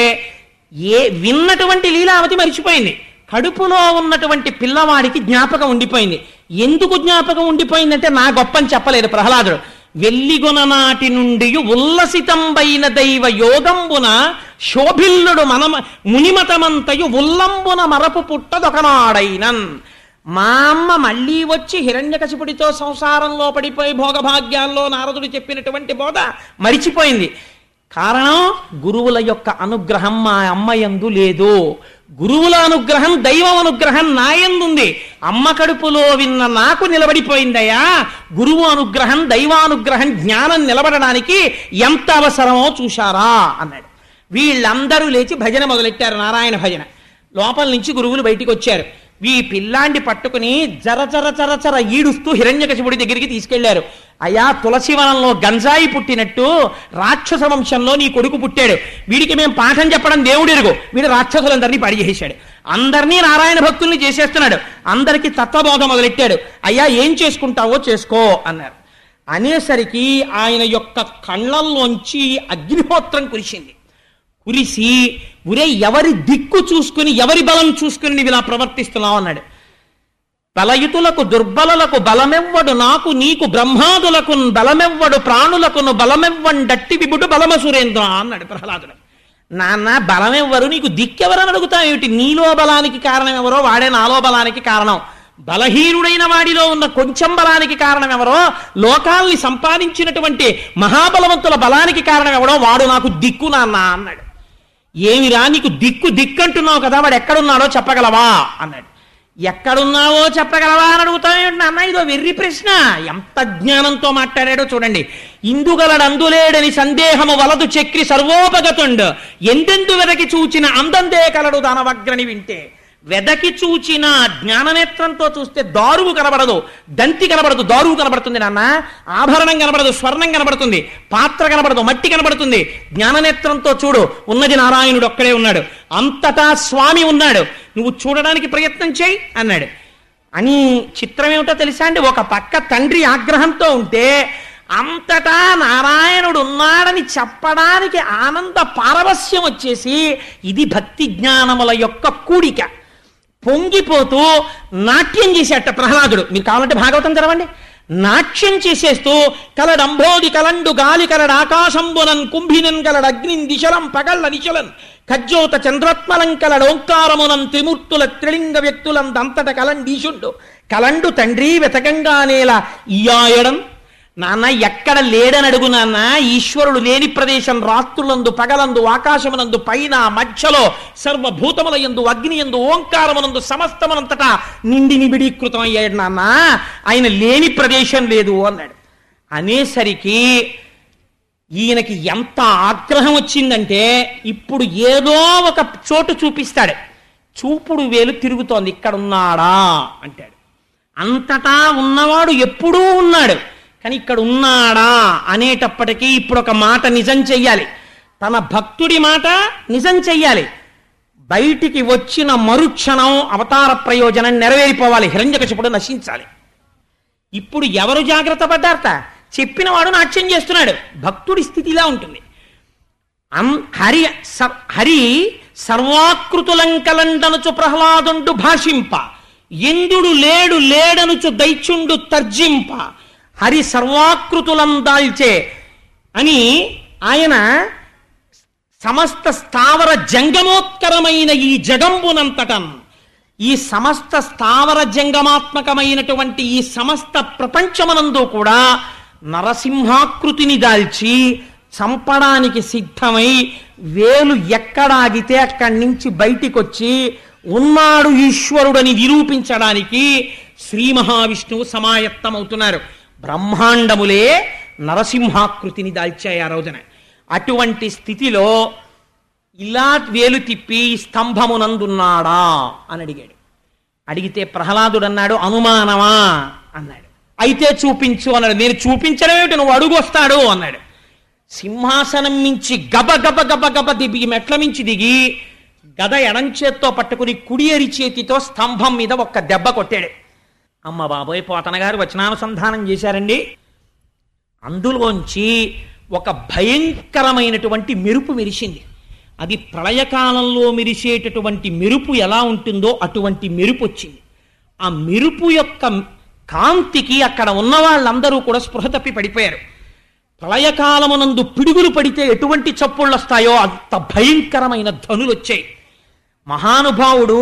ఏ విన్నటువంటి లీలావతి మరిచిపోయింది కడుపులో ఉన్నటువంటి పిల్లవాడికి జ్ఞాపకం ఉండిపోయింది ఎందుకు జ్ఞాపకం ఉండిపోయిందంటే నా గొప్పని చెప్పలేదు ప్రహ్లాదుడు వెల్లిగొన నాటి నుండి ఉల్లసితంబైన దైవ యోగంబున శోభిల్లుడు మనమ మునిమతమంతయు ఉల్లంబున మరపు పుట్టదొకనాడైనన్ మా అమ్మ మళ్ళీ వచ్చి హిరణ్యకశిపుడితో సంసారంలో పడిపోయి భోగభాగ్యాల్లో నారదుడు చెప్పినటువంటి బోధ మరిచిపోయింది కారణం గురువుల యొక్క అనుగ్రహం మా అమ్మయందు లేదు గురువుల అనుగ్రహం దైవం అనుగ్రహం నాయందుంది అమ్మ కడుపులో విన్న నాకు నిలబడిపోయిందయ్యా గురువు అనుగ్రహం దైవానుగ్రహం జ్ఞానం నిలబడడానికి ఎంత అవసరమో చూశారా అన్నాడు వీళ్ళందరూ లేచి భజన మొదలెట్టారు నారాయణ భజన లోపల నుంచి గురువులు బయటికి వచ్చారు ఈ పిల్లాండి పట్టుకుని జర జర జర జర ఈడుస్తూ హిరణ్యకశిపుడి దగ్గరికి తీసుకెళ్లారు అయా తులసివనంలో గంజాయి పుట్టినట్టు రాక్షస వంశంలో నీ కొడుకు పుట్టాడు వీడికి మేము పాఠం చెప్పడం దేవుడు ఎరుగు వీడు రాక్షసులందరినీ పడి చేశాడు అందరినీ నారాయణ భక్తుల్ని చేసేస్తున్నాడు అందరికీ తత్వబోధ మొదలెట్టాడు అయ్యా ఏం చేసుకుంటావో చేసుకో అన్నారు అనేసరికి ఆయన యొక్క కళ్ళల్లోంచి అగ్నిహోత్రం కురిసింది కురిసి ఉరే ఎవరి దిక్కు చూసుకుని ఎవరి బలం చూసుకుని నీవు ఇలా ప్రవర్తిస్తున్నావు అన్నాడు బలయుతులకు దుర్బలులకు బలమెవ్వడు నాకు నీకు బ్రహ్మాదులకు బలమెవ్వడు ప్రాణులకును బలమెవ్వండట్టి విభుడు బలమ సురేంద్ర అన్నాడు ప్రహ్లాదుడు నాన్న బలమెవ్వరు నీకు దిక్కెవరని అడుగుతావు ఏమిటి నీలో బలానికి కారణం ఎవరో వాడే నాలో బలానికి కారణం బలహీనుడైన వాడిలో ఉన్న కొంచెం బలానికి కారణం ఎవరో లోకాల్ని సంపాదించినటువంటి మహాబలవంతుల బలానికి కారణం ఎవడో వాడు నాకు దిక్కు నాన్న అన్నాడు ఏమిరా నీకు దిక్కు దిక్కంటున్నావు కదా వాడు ఎక్కడున్నాడో చెప్పగలవా అన్నాడు ఎక్కడున్నావో చెప్పగలవా అని అడుగుతావు నాన్న ఇదో వెర్రి ప్రశ్న ఎంత జ్ఞానంతో మాట్లాడాడో చూడండి ఇందుగలడు అందులేడని సందేహము వలదు చక్రి సర్వోపగతుండు ఎందెందు వెదకి చూచిన అందందే కలడు దానవగ్రని వింటే వెదకి చూచిన జ్ఞాననేత్రంతో చూస్తే దారువు కనబడదు దంతి కనబడదు దారువు కనబడుతుంది నాన్న ఆభరణం కనబడదు స్వర్ణం కనబడుతుంది పాత్ర కనబడదు మట్టి కనబడుతుంది జ్ఞాననేత్రంతో చూడు ఉన్నది నారాయణుడు ఒక్కడే ఉన్నాడు అంతటా స్వామి ఉన్నాడు నువ్వు చూడడానికి ప్రయత్నం చేయి అన్నాడు అని చిత్రం ఏమిటో తెలుసా అండి ఒక పక్క తండ్రి ఆగ్రహంతో ఉంటే అంతటా నారాయణుడు ఉన్నాడని చెప్పడానికి ఆనంద పారవస్యం వచ్చేసి ఇది భక్తి జ్ఞానముల యొక్క కూడిక పొంగిపోతూ నాట్యం చేసేట ప్రహ్లాదుడు మీరు కావాలంటే భాగవతం చదవండి నాట్యం చేసేస్తూ కలడంబోది కలండు గాలి కలడ ఆకాశంబునన్ కుంభినన్ కలడ అగ్నిన్ దిశలం పగళ్ళ నిశలన్ ఖజ్జోత చంద్రత్మలం కలడ ఓంకారమునం త్రిమూర్తుల త్రిలింగ వ్యక్తులందంతట కలండీశుండు కలండు తండ్రి వెతకంగానేల ఇయాయడం నాన్న ఎక్కడ లేడని అడుగు నాన్న ఈశ్వరుడు లేని ప్రదేశం రాత్రులందు పగలందు ఆకాశమునందు పైన మధ్యలో సర్వభూతముల యందు అగ్ని యందు ఓంకారమునందు సమస్తమునంతటా నిండి నిబిడీకృతం అయ్యాడు నాన్న ఆయన లేని ప్రదేశం లేదు అన్నాడు అనేసరికి ఈయనకి ఎంత ఆగ్రహం వచ్చిందంటే ఇప్పుడు ఏదో ఒక చోటు చూపిస్తాడు చూపుడు వేలు తిరుగుతోంది ఇక్కడ ఉన్నాడా అంటాడు అంతటా ఉన్నవాడు ఎప్పుడూ ఉన్నాడు కానీ ఇక్కడ ఉన్నాడా అనేటప్పటికీ ఇప్పుడు ఒక మాట నిజం చెయ్యాలి తన భక్తుడి మాట నిజం చెయ్యాలి బయటికి వచ్చిన మరుక్షణం అవతార ప్రయోజనం నెరవేరిపోవాలి హిరణ్యకశిపుడు నశించాలి ఇప్పుడు ఎవరు జాగ్రత్త పడ్డారట చెప్పినవాడు నాట్యం చేస్తున్నాడు భక్తుడి స్థితి ఇలా ఉంటుంది అం- హరి స- హరి సర్వాకృతులంకలండనుచు ప్రహ్లాదుండు భాషింప ఇందుడు లేడు లేడనుచు దైత్యుండు తర్జింప హరి సర్వాకృతులందాల్చే అని ఆయన సమస్త స్థావర జంగమోత్కరమైన ఈ జగంబునంతటం ఈ సమస్త స్థావర జంగమాత్మకమైనటువంటి ఈ సమస్త ప్రపంచమనందు కూడా నరసింహాకృతిని దాల్చి చంపడానికి సిద్ధమై వేలు ఎక్కడాగితే అక్కడి నుంచి బయటికి వచ్చి ఉన్నాడు ఈశ్వరుడని నిరూపించడానికి శ్రీ మహావిష్ణువు సమాయత్తమవుతున్నారు బ్రహ్మాండములే నరసింహాకృతిని దాల్చాయి ఆ రోజున అటువంటి స్థితిలో ఇలా వేలు తిప్పి స్తంభమునందున్నాడా అని అడిగాడు అడిగితే ప్రహ్లాదుడు అన్నాడు అనుమానమా అన్నాడు అయితే చూపించు అన్నాడు నేను చూపించడం ఏమిటి నువ్వు అడుగు వస్తాడు అన్నాడు సింహాసనం మించి గబ గబ గబ గబ దిగి మెట్ల మించి దిగి గద ఎడంచేత్తో పట్టుకుని కుడి ఎరి చేతితో స్తంభం మీద ఒక్క దెబ్బ కొట్టాడు అమ్మ బాబోయ్ పోతన గారు వచనానుసంధానం చేశారండి అందులోంచి ఒక భయంకరమైనటువంటి మెరుపు మెరిసింది అది ప్రళయకాలంలో మెరిసేటటువంటి మెరుపు ఎలా ఉంటుందో అటువంటి మెరుపు వచ్చింది ఆ మెరుపు యొక్క కాంతికి అక్కడ ఉన్న వాళ్ళందరూ కూడా స్పృహ తప్పి పడిపోయారు ప్రళయకాలమునందు పిడుగులు పడితే ఎటువంటి చప్పుళ్ళు వస్తాయో అంత భయంకరమైన ధ్వనులు వచ్చాయి మహానుభావుడు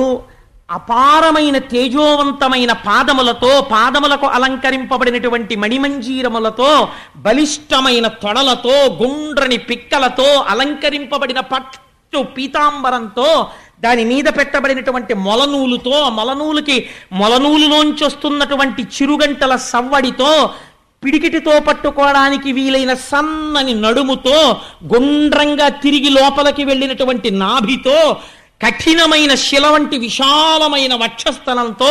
అపారమైన తేజోవంతమైన పాదములతో పాదములకు అలంకరింపబడినటువంటి మణిమంజీరములతో బలిష్టమైన తొడలతో గుండ్రని పిక్కలతో అలంకరింపబడిన పట్టు పీతాంబరంతో దాని మీద పెట్టబడినటువంటి మొలనూలుతో ఆ మొలనూలుకి మొలనూలులోంచి వస్తున్నటువంటి చిరుగంటల సవ్వడితో పిడికిటితో పట్టుకోవడానికి వీలైన సన్నని నడుముతో గుండ్రంగా తిరిగి లోపలికి వెళ్ళినటువంటి నాభితో కఠినమైన శిల వంటి విశాలమైన వక్షస్థలంతో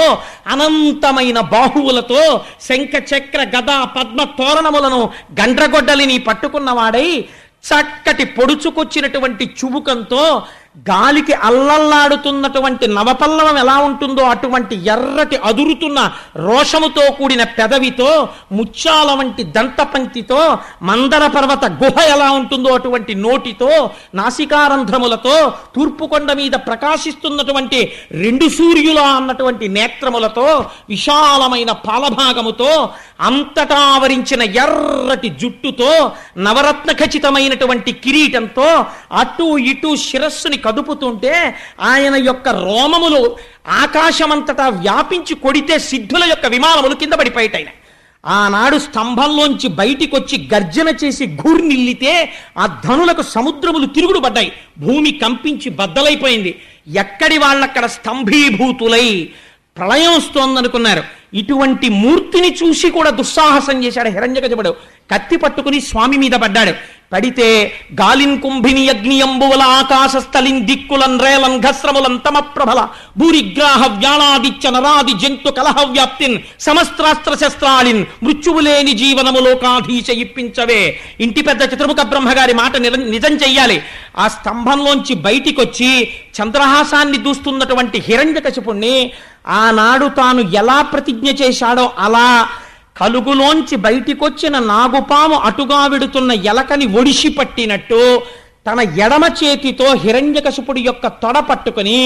అనంతమైన బాహువులతో శంఖ చక్ర గద పద్మ తోరణములను గండ్రగొడ్డలిని పట్టుకున్నవాడై చక్కటి పొడుచుకొచ్చినటువంటి చుబుకంతో గాలికి అల్లల్లాడుతున్నటువంటి నవపల్లవం ఎలా ఉంటుందో అటువంటి ఎర్రటి అదురుతున్న రోషముతో కూడిన పెదవితో ముత్యాల వంటి దంతపంక్తితో మందర పర్వత గుహ ఎలా ఉంటుందో అటువంటి నోటితో నాసికారంధ్రములతో తూర్పు కొండ మీద ప్రకాశిస్తున్నటువంటి రెండు సూర్యుల అన్నటువంటి నేత్రములతో విశాలమైన పాలభాగముతో అంతటా ఆవరించిన ఎర్రటి జుట్టుతో నవరత్న ఖచ్చితమైనటువంటి కిరీటంతో అటు ఇటు శిరస్సుని కదుపుతుంటే ఆయన యొక్క రోమములు ఆకాశమంతటా వ్యాపించి కొడితే సిద్ధుల యొక్క విమానములు కింద పడిపోయాయి ఆనాడు స్తంభంలోంచి బయటికి వచ్చి గర్జన చేసి ఘూర్నిల్లితే ఆ ధనులకు సముద్రములు తిరుగుడు పడ్డాయి భూమి కంపించి బద్దలైపోయింది ఎక్కడి వాళ్ళక్కడ స్తంభీభూతులై ప్రళయం వస్తోందనుకున్నారు ఇటువంటి మూర్తిని చూసి కూడా దుస్సాహసం చేశాడు హిరణ్యగజముడు కత్తి పట్టుకుని స్వామి మీద పడ్డాడు పడితే గాలిన్ కుంభిని అగ్నియంబువల ఆకాశస్థలిన్ దిక్కులన్ రేలన్ ఘస్రములన్ తమ ప్రభల భూరిగ్రాహ వ్యాళాదిత్య నరాది జంతు కలహ వ్యాప్తిన్ సమస్త్రాస్త్ర శస్త్రాలిన్ మృత్యువులేని జీవనము లోకాధీశ ఇప్పించవే ఇంటి పెద్ద చతుర్ముఖ బ్రహ్మగారి మాట నిర- నిజం చెయ్యాలి ఆ స్తంభంలోంచి బయటికొచ్చి చంద్రహాసాన్ని దూస్తున్నటువంటి హిరణ్యకశిపుణ్ణి ఆనాడు తాను ఎలా ప్రతిజ్ఞ చేశాడో అలా కలుగులోంచి బయటికొచ్చిన నాగుపాము అటుగా విడుతున్న ఎలకని ఒడిసి పట్టినట్టు తన ఎడమ చేతితో హిరణ్యకశిపుడి యొక్క తొడ పట్టుకుని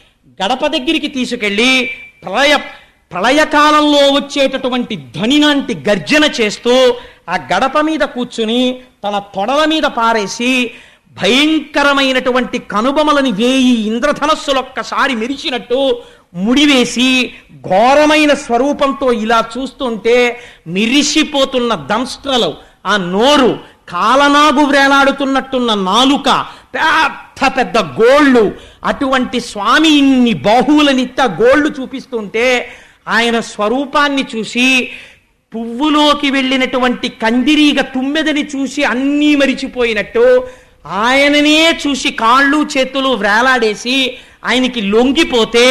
గడప దగ్గరికి తీసుకెళ్లి ప్రళయ ప్రళయకాలంలో వచ్చేటటువంటి ధ్వని లాంటి గర్జన చేస్తూ ఆ గడప మీద కూర్చుని తన తొడల మీద పారేసి భయంకరమైనటువంటి కనుబొమలని వేయి ఇంద్రధనస్సులొక్కసారి మెరిచినట్టు ముడివేసి ఘోరమైన స్వరూపంతో ఇలా చూస్తుంటే మిరిసిపోతున్న దంస్ట్రలు ఆ నోరు కాలనాగు వేలాడుతున్నట్టున్న నాలుక పెద్ద పెద్ద గోళ్ళు అటువంటి స్వామి ఇన్ని బాహువులనిత్త గోళ్ళు చూపిస్తుంటే ఆయన స్వరూపాన్ని చూసి పువ్వులోకి వెళ్ళినటువంటి కందిరీగ తుమ్మెదని చూసి అన్నీ మరిచిపోయినట్టు ఆయననే చూసి కాళ్ళు చేతులు వేలాడేసి ఆయనకి లొంగిపోతే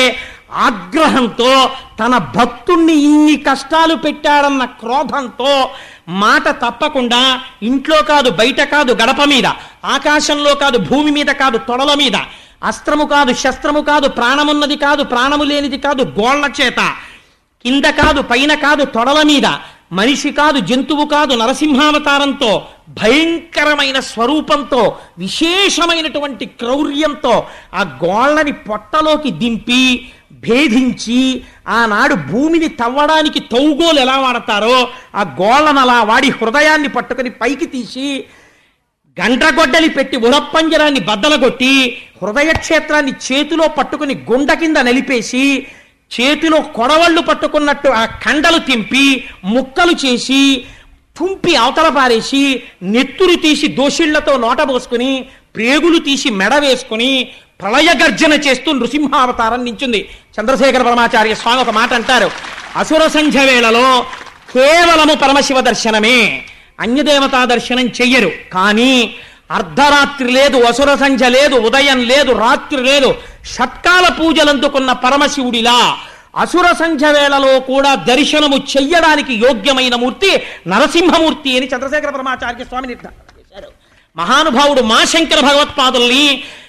ఆగ్రహంతో తన భక్తుణ్ణి ఇన్ని కష్టాలు పెట్టాడన్న క్రోధంతో మాట తప్పకుండా ఇంట్లో కాదు బయట కాదు గడప మీద ఆకాశంలో కాదు భూమి మీద కాదు తొడల మీద అస్త్రము కాదు శస్త్రము కాదు ప్రాణమున్నది కాదు ప్రాణము లేనిది కాదు గోళ్ల చేత కింద కాదు పైన కాదు తొడల మీద మనిషి కాదు జంతువు కాదు నరసింహావతారంతో భయంకరమైన స్వరూపంతో విశేషమైనటువంటి క్రౌర్యంతో ఆ గోళ్ళని పొట్టలోకి దింపి భేదించి ఆనాడు భూమిని తవ్వడానికి తౌగోలు ఎలా వాడతారో ఆ గోళ్ళను అలా వాడి హృదయాన్ని పట్టుకొని పైకి తీసి గండ్రగొడ్డలి పెట్టి ఉరప్పంజరాన్ని బద్దలగొట్టి హృదయ క్షేత్రాన్ని చేతిలో పట్టుకుని గుండ కింద నలిపేసి చేతిలో కొడవళ్ళు పట్టుకున్నట్టు ఆ కండలు తింపి ముక్కలు చేసి తుంపి అవతల పారేసి నెత్తురు తీసి దోషిళ్లతో నోట పోసుకుని ప్రేగులు తీసి మెడ వేసుకుని ప్రళయ గర్జన చేస్తూ నృసింహావతారం నించుంది చంద్రశేఖర పరమాచార్య స్వామి ఒక మాట అంటారు అసుర సంధ్య వేళలో కేవలము పరమశివ దర్శనమే అన్యదేవతా దర్శనం చెయ్యరు కానీ అర్ధరాత్రి లేదు అసుర సంధ్య లేదు ఉదయం లేదు రాత్రి లేదు షట్కాల పూజలు అందుకున్న పరమశివుడిలా అసుర సంధ్య వేళలో కూడా దర్శనము చెయ్యడానికి యోగ్యమైన మూర్తి నరసింహమూర్తి అని చంద్రశేఖర పరమాచార్య స్వామి నిర్ధారణ చేశారు మహానుభావుడు మా శంకర భగవత్పాదుల్ని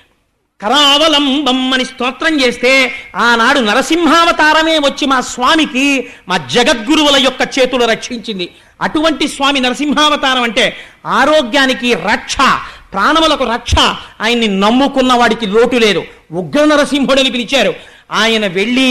కరావలంబం అని స్తోత్రం చేస్తే ఆనాడు నరసింహావతారమే వచ్చి మా స్వామికి మా జగద్గురువుల యొక్క చేతులు రక్షించింది అటువంటి స్వామి నరసింహావతారం అంటే ఆరోగ్యానికి రక్ష ప్రాణములకు రక్ష ఆయన్ని నమ్ముకున్న వాడికి లోటు లేదు ఉగ్ర నరసింహుడని పిలిచారు ఆయన వెళ్ళి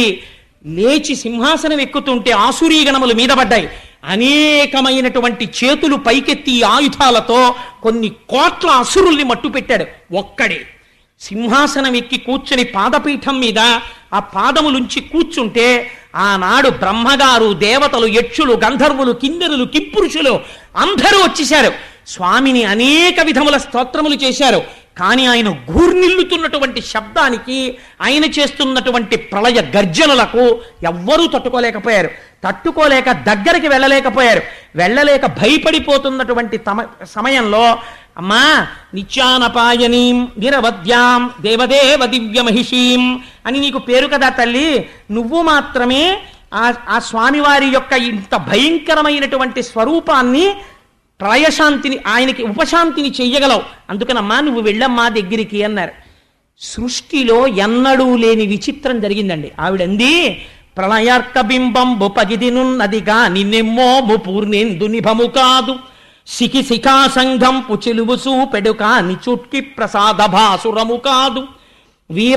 లేచి సింహాసనం ఎక్కుతుంటే ఆసురీగణములు మీద పడ్డాయి అనేకమైనటువంటి చేతులు పైకెత్తి ఆయుధాలతో కొన్ని కోట్ల అసురుల్ని మట్టు పెట్టాడు ఒక్కడే సింహాసనం ఎక్కి కూర్చుని పాదపీఠం మీద ఆ పాదములుంచి కూర్చుంటే ఆనాడు బ్రహ్మగారు దేవతలు యక్షులు గంధర్వులు కిన్నెరులు కిప్పురుషులు అందరూ వచ్చేశారు స్వామిని అనేక విధముల స్తోత్రములు చేశారు కానీ ఆయన గూర్నిల్లుతున్నటువంటి శబ్దానికి ఆయన చేస్తున్నటువంటి ప్రళయ గర్జనలకు ఎవ్వరూ తట్టుకోలేకపోయారు తట్టుకోలేక దగ్గరికి వెళ్ళలేకపోయారు వెళ్ళలేక భయపడిపోతున్నటువంటి తమ సమయంలో అమ్మా నిత్యానపాయనీం నిరవద్యాం దేవదేవ దివ్య మహిషీం అని నీకు పేరు కదా తల్లి నువ్వు మాత్రమే ఆ ఆ స్వామివారి యొక్క ఇంత భయంకరమైనటువంటి స్వరూపాన్ని ప్రళయశాంతిని ఆయనకి ఉపశాంతిని చెయ్యగలవు అందుకనమ్మా నువ్వు వెళ్ళమ్మా దగ్గరికి అన్నారు సృష్టిలో ఎన్నడూ లేని విచిత్రం జరిగిందండి ఆవిడంది ప్రళయార్క బింబంబు పగిదినున్నదిగా నిన్నెమ్మోము పూర్ణేందు నిభము కాదు సికి శిఖా సంఘంపు చెలువు చూపెడుక నిచుట్కి ప్రసాద భాసురము కాదు వీర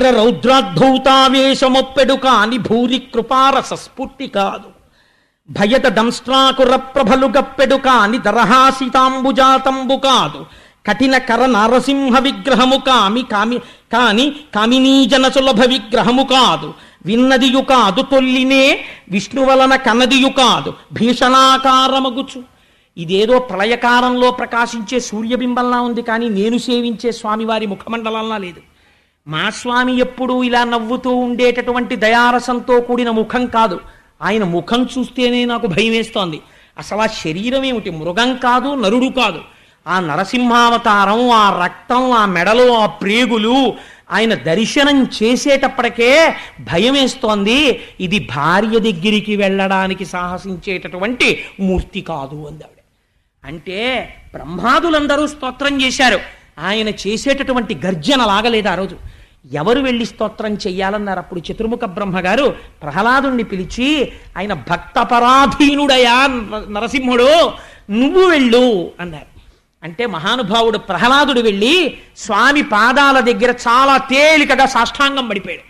రౌద్రాద్ధౌతావేశమొప్పెడు కాని భూరి కృపారస స్ఫూర్తి కాదు భయత దంస్ట్రాకుర ప్రభలు గప్పెడు కాని దరహాసితాంబుజాతంబు కాదు కఠిన కర నారసింహ విగ్రహము కామి కామి కాని కామినీజన సులభ విగ్రహము కాదు విన్నదియు కాదు తొల్లినే విష్ణు వలన కన్నదియు కాదు భీషణాకారమగుచు ఇదేదో ప్రళయకారంలో ప్రకాశించే సూర్యబింబంలా ఉంది కానీ నేను సేవించే స్వామివారి ముఖమండలంలా లేదు మా స్వామి ఎప్పుడూ ఇలా నవ్వుతూ ఉండేటటువంటి దయారసంతో కూడిన ముఖం కాదు ఆయన ముఖం చూస్తేనే నాకు భయం వేస్తోంది అసలు ఆ శరీరం ఏమిటి మృగం కాదు నరుడు కాదు ఆ నరసింహావతారం ఆ రక్తం ఆ మెడలో ఆ ప్రేగులు ఆయన దర్శనం చేసేటప్పటికే భయం వేస్తోంది ఇది భార్య దగ్గరికి వెళ్ళడానికి సాహసించేటటువంటి మూర్తి కాదు అంది ఆవిడ అంటే బ్రహ్మాదులందరూ స్తోత్రం చేశారు ఆయన చేసేటటువంటి గర్జన లాగలేదు ఆ రోజు ఎవరు వెళ్ళి స్తోత్రం చెయ్యాలన్నారు అప్పుడు చతుర్ముఖ బ్రహ్మగారు ప్రహ్లాదుణ్ణి పిలిచి ఆయన భక్తపరాధీనుడయా నరసింహుడు నువ్వు వెళ్ళు అన్నారు అంటే మహానుభావుడు ప్రహ్లాదుడు వెళ్ళి స్వామి పాదాల దగ్గర చాలా తేలికగా సాష్టాంగం పడిపోయాడు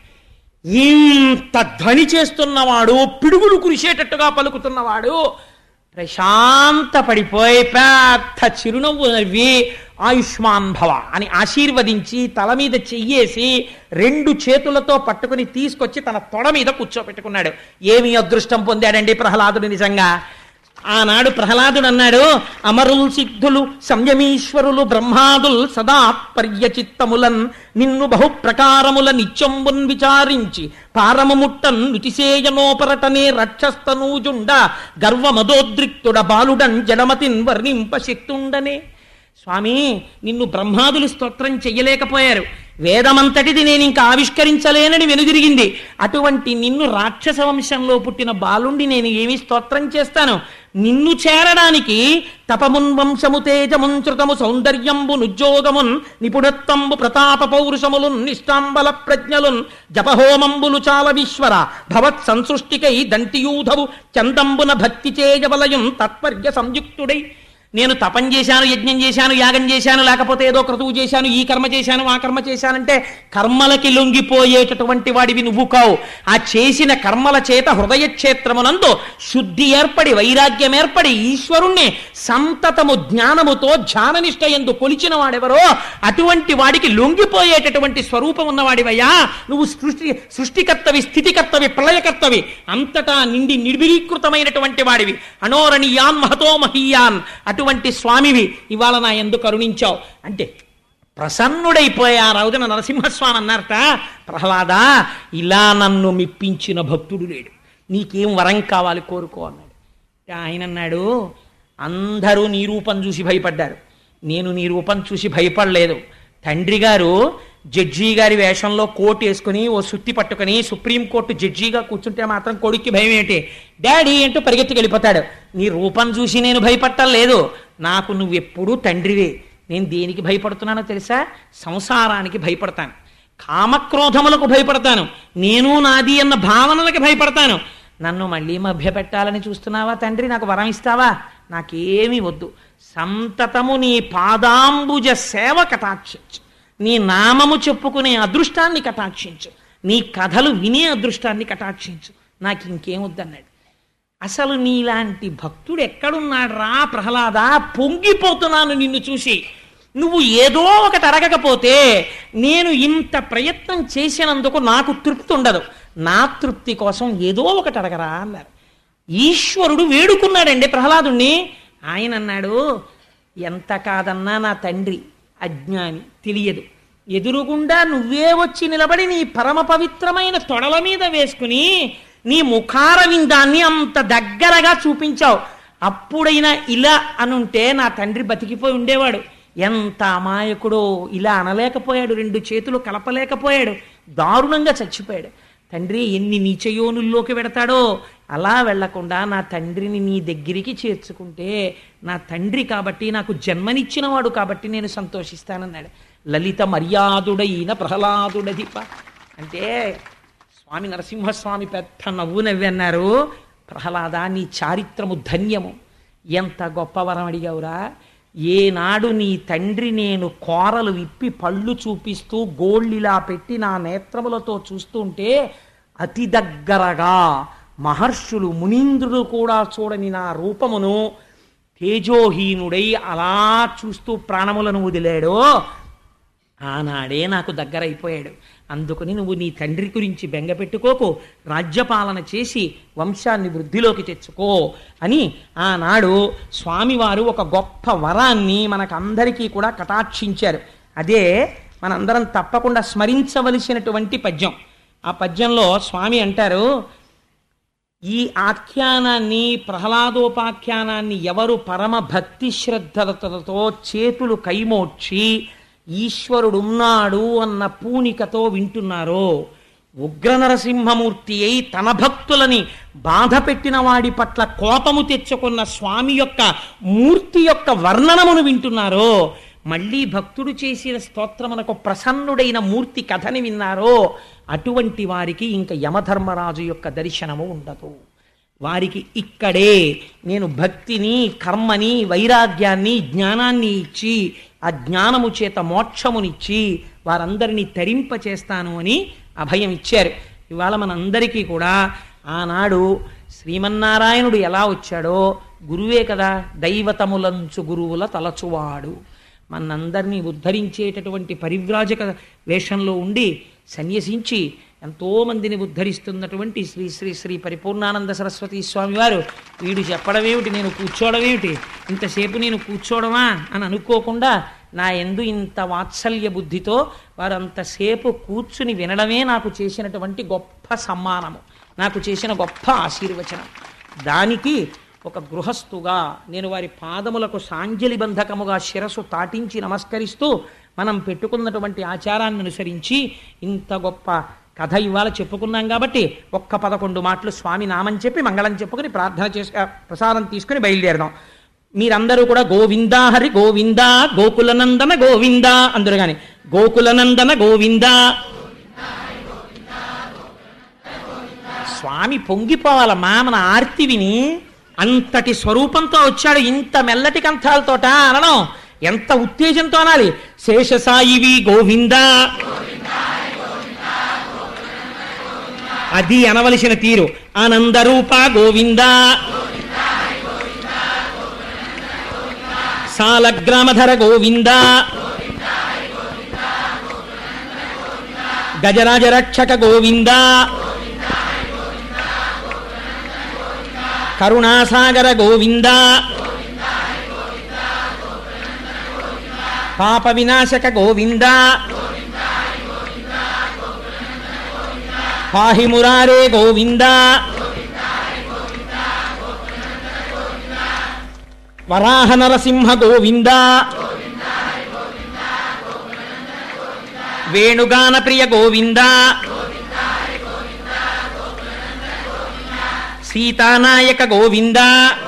ఇంత ధ్వని చేస్తున్నవాడు పిడుగులు కురిసేటట్టుగా పలుకుతున్నవాడు ప్రశాంత పడిపోయి పెద్ద చిరునవ్వు నవ్వి ఆయుష్మాన్ భవ అని ఆశీర్వదించి తల మీద చెయ్యేసి రెండు చేతులతో పట్టుకుని తీసుకొచ్చి తన తొడ మీద కూర్చోపెట్టుకున్నాడు ఏమి అదృష్టం పొందాడండి ప్రహ్లాదుడు నిజంగా ఆనాడు ప్రహ్లాదుడు అన్నాడు అమరుల్ సిద్ధులు సంయమీశ్వరులు బ్రహ్మాదుల్ సదా పర్యచిత్తములన్ నిన్ను బహు ప్రకారముల నిత్యంబున్ విచారించి పారమముట్టన్ నుతిసేయనోపరటనే రక్షస్తనూజుండ గర్వమదోద్రిక్తుడ బాలుడన్ జడమతిన్ వర్ణింప శక్తుండనే స్వామి నిన్ను బ్రహ్మాదులు స్తోత్రం చెయ్యలేకపోయారు వేదమంతటిది నేను ఇంకా ఆవిష్కరించలేనని వెనుదిరిగింది అటువంటి నిన్ను రాక్షస వంశంలో పుట్టిన బాలుండి నేను ఏమి స్తోత్రం చేస్తాను నిన్ను చేరడానికి తపమున్ వంశము తేజమున్ శ్రుతము సౌందర్యంబు నుజ్జోగమున్ నిపుణత్వంబు ప్రతాప పౌరుషములున్ నిష్టాంబల ప్రజ్ఞలున్ జపహోమంబులు చాల విశ్వర భవత్ సంసృష్టికై దంటియూధవు చందంబున భక్తి చేజబలయున్ తత్పర్య సంయుక్తుడై నేను తపం చేశాను యజ్ఞం చేశాను యాగం చేశాను లేకపోతే ఏదో క్రతువు చేశాను ఈ కర్మ చేశాను ఆ కర్మ చేశానంటే కర్మలకి లొంగిపోయేటటువంటి వాడివి నువ్వు కావు ఆ చేసిన కర్మల చేత హృదయ క్షేత్రమునందు శుద్ధి ఏర్పడి వైరాగ్యం ఏర్పడి ఈశ్వరుణ్ణి సంతతము జ్ఞానముతో ధ్యాననిష్ట ఎందు కొలిచిన వాడెవరో అటువంటి వాడికి లొంగిపోయేటటువంటి స్వరూపం ఉన్నవాడివయ్యా నువ్వు సృష్టి సృష్టికర్తవి స్థితికర్తవి ప్రళయకర్తవి అంతటా నిండి నిర్విలీకృతమైనటువంటి వాడివి అనోరణీయాన్ మహతో మహీయాన్ అటువంటి స్వామివి ఇవాళ నా ఎందు కరుణించావు అంటే ప్రసన్నుడైపోయి ఆ రోజున నరసింహస్వామి అన్నారట ప్రహ్లాదా ఇలా నన్ను మెప్పించిన భక్తుడు లేడు నీకేం వరం కావాలి కోరుకో అన్నాడు ఆయన అన్నాడు అందరూ నీ రూపం చూసి భయపడ్డారు నేను నీ రూపం చూసి భయపడలేదు తండ్రి గారు జడ్జి గారి వేషంలో కోట్ వేసుకుని ఓ సుత్తి పట్టుకుని సుప్రీంకోర్టు జడ్జిగా కూర్చుంటే మాత్రం కొడుక్కి భయం ఏంటి డాడీ అంటూ పరిగెత్తుకు వెళ్ళిపోతాడు నీ రూపం చూసి నేను భయపట్టలేదు నాకు నువ్వెప్పుడూ తండ్రివే నేను దేనికి భయపడుతున్నానో తెలుసా సంసారానికి భయపడతాను కామక్రోధములకు భయపడతాను నేను నాది అన్న భావనలకి భయపడతాను నన్ను మళ్ళీ మభ్యపెట్టాలని చూస్తున్నావా తండ్రి నాకు వరం ఇస్తావా నాకేమీ వద్దు సంతతము నీ పాదాంబుజ సేవ కటాక్షించు నీ నామము చెప్పుకునే అదృష్టాన్ని కటాక్షించు నీ కథలు వినే అదృష్టాన్ని కటాక్షించు నాకు ఇంకేం వద్దన్నాడు అసలు నీలాంటి భక్తుడు ఎక్కడున్నాడు రా ప్రహ్లాద పొంగిపోతున్నాను నిన్ను చూసి నువ్వు ఏదో ఒకటి అడగకపోతే నేను ఇంత ప్రయత్నం చేసినందుకు నాకు తృప్తి ఉండదు నా తృప్తి కోసం ఏదో ఒకటి అడగరా అన్నారు ఈశ్వరుడు వేడుకున్నాడండి ప్రహ్లాదుణ్ణి ఆయన అన్నాడు ఎంత కాదన్నా నా తండ్రి అజ్ఞాని తెలియదు ఎదురుగుండా నువ్వే వచ్చి నిలబడి నీ పరమ పవిత్రమైన తొడల మీద వేసుకుని నీ ముఖార విందాన్ని అంత దగ్గరగా చూపించావు అప్పుడైనా ఇలా అనుంటే నా తండ్రి బతికిపోయి ఉండేవాడు ఎంత అమాయకుడో ఇలా అనలేకపోయాడు రెండు చేతులు కలపలేకపోయాడు దారుణంగా చచ్చిపోయాడు తండ్రి ఎన్ని నీచయోనుల్లోకి వెడతాడో అలా వెళ్లకుండా నా తండ్రిని నీ దగ్గరికి చేర్చుకుంటే నా తండ్రి కాబట్టి నాకు జన్మనిచ్చినవాడు కాబట్టి నేను సంతోషిస్తానన్నాడు లలిత మర్యాదుడైన ప్రహ్లాదుడధిప అంటే స్వామి నరసింహస్వామి పెద్ద నవ్వు నవ్వి అన్నారు ప్రహ్లాద నీ చారిత్రము ధన్యము ఎంత గొప్ప వరం అడిగావురా ఏనాడు నీ తండ్రి నేను కోరలు విప్పి పళ్ళు చూపిస్తూ గోళ్ళిలా పెట్టి నా నేత్రములతో చూస్తుంటే అతి దగ్గరగా మహర్షులు మునీంద్రుడు కూడా చూడని నా రూపమును తేజోహీనుడై అలా చూస్తూ ప్రాణములను వదిలాడో ఆనాడే నాకు దగ్గరైపోయాడు అందుకని నువ్వు నీ తండ్రి గురించి బెంగపెట్టుకోకు రాజ్యపాలన చేసి వంశాన్ని వృద్ధిలోకి తెచ్చుకో అని ఆనాడు స్వామివారు ఒక గొప్ప వరాన్ని మనకందరికీ కూడా కటాక్షించారు అదే మనందరం తప్పకుండా స్మరించవలసినటువంటి పద్యం ఆ పద్యంలో స్వామి అంటారు ఈ ఆఖ్యానాన్ని ప్రహ్లాదోపాఖ్యానాన్ని ఎవరు పరమ భక్తి శ్రద్ధలతో చేతులు కైమోడ్చి ఈశ్వరుడున్నాడు అన్న పూనికతో వింటున్నారో ఉగ్ర నరసింహమూర్తి అయి తన భక్తులని బాధ పెట్టిన వాడి పట్ల కోపము తెచ్చుకున్న స్వామి యొక్క మూర్తి యొక్క వర్ణనమును వింటున్నారో మళ్ళీ భక్తుడు చేసిన స్తోత్రమునకు ప్రసన్నుడైన మూర్తి కథని విన్నారో అటువంటి వారికి ఇంక యమధర్మరాజు యొక్క దర్శనము ఉండదు వారికి ఇక్కడే నేను భక్తిని కర్మని వైరాగ్యాన్ని జ్ఞానాన్ని ఇచ్చి ఆ జ్ఞానము చేత మోక్షమునిచ్చి వారందరినీ తరింప చేస్తాను అని అభయం ఇచ్చారు ఇవాళ మనందరికీ కూడా ఆనాడు శ్రీమన్నారాయణుడు ఎలా వచ్చాడో గురువే కదా దైవతములంచు గురువుల తలచువాడు మనందరినీ ఉద్ధరించేటటువంటి పరివ్రాజక వేషంలో ఉండి సన్యసించి ఎంతో మందిని ఉద్ధరిస్తున్నటువంటి శ్రీ శ్రీ శ్రీ పరిపూర్ణానంద సరస్వతి స్వామి వారు వీడు చెప్పడం ఏమిటి నేను కూర్చోవడం ఏమిటి ఇంతసేపు నేను కూర్చోవడమా అని అనుకోకుండా నా ఎందు ఇంత వాత్సల్య బుద్ధితో వారు అంతసేపు కూర్చుని వినడమే నాకు చేసినటువంటి గొప్ప సమ్మానము నాకు చేసిన గొప్ప ఆశీర్వచనం దానికి ఒక గృహస్థుగా నేను వారి పాదములకు సాంజలి బంధకముగా శిరస్సు తాటించి నమస్కరిస్తూ మనం పెట్టుకున్నటువంటి ఆచారాన్ని అనుసరించి ఇంత గొప్ప కథ ఇవాళ చెప్పుకున్నాం కాబట్టి ఒక్క పదకొండు మాటలు స్వామి నామని చెప్పి మంగళం చెప్పుకొని ప్రార్థన చేసి ఆ, ప్రసాదం తీసుకుని బయలుదేరదాం మీరందరూ కూడా గోవిందా హరి గోవిందా గోకులనందన గోవిందా అందరూ గాని గోకులనందన గోవిందా స్వామి పొంగిపోవాలమ్మా మన ఆర్తి విని అంతటి స్వరూపంతో వచ్చాడు ఇంత మెల్లటి కంఠాలతోట అనడం ఎంత ఉత్తేజంతో అనాలి శేషసాయివి గోవిందా అది అనవలసిన తీరు ఆనందరూప గోవిందా సాలగ్రామధర గోవిందా గజరాజ రక్షక గోవిందా కరుణాసాగర గోవింద పాప వినాశక గోవింద పాహి మురారే గోవింద వరాహ నరసింహ గోవింద వేణుగాన ప్రియ గోవింద సీతానాయక గోవింద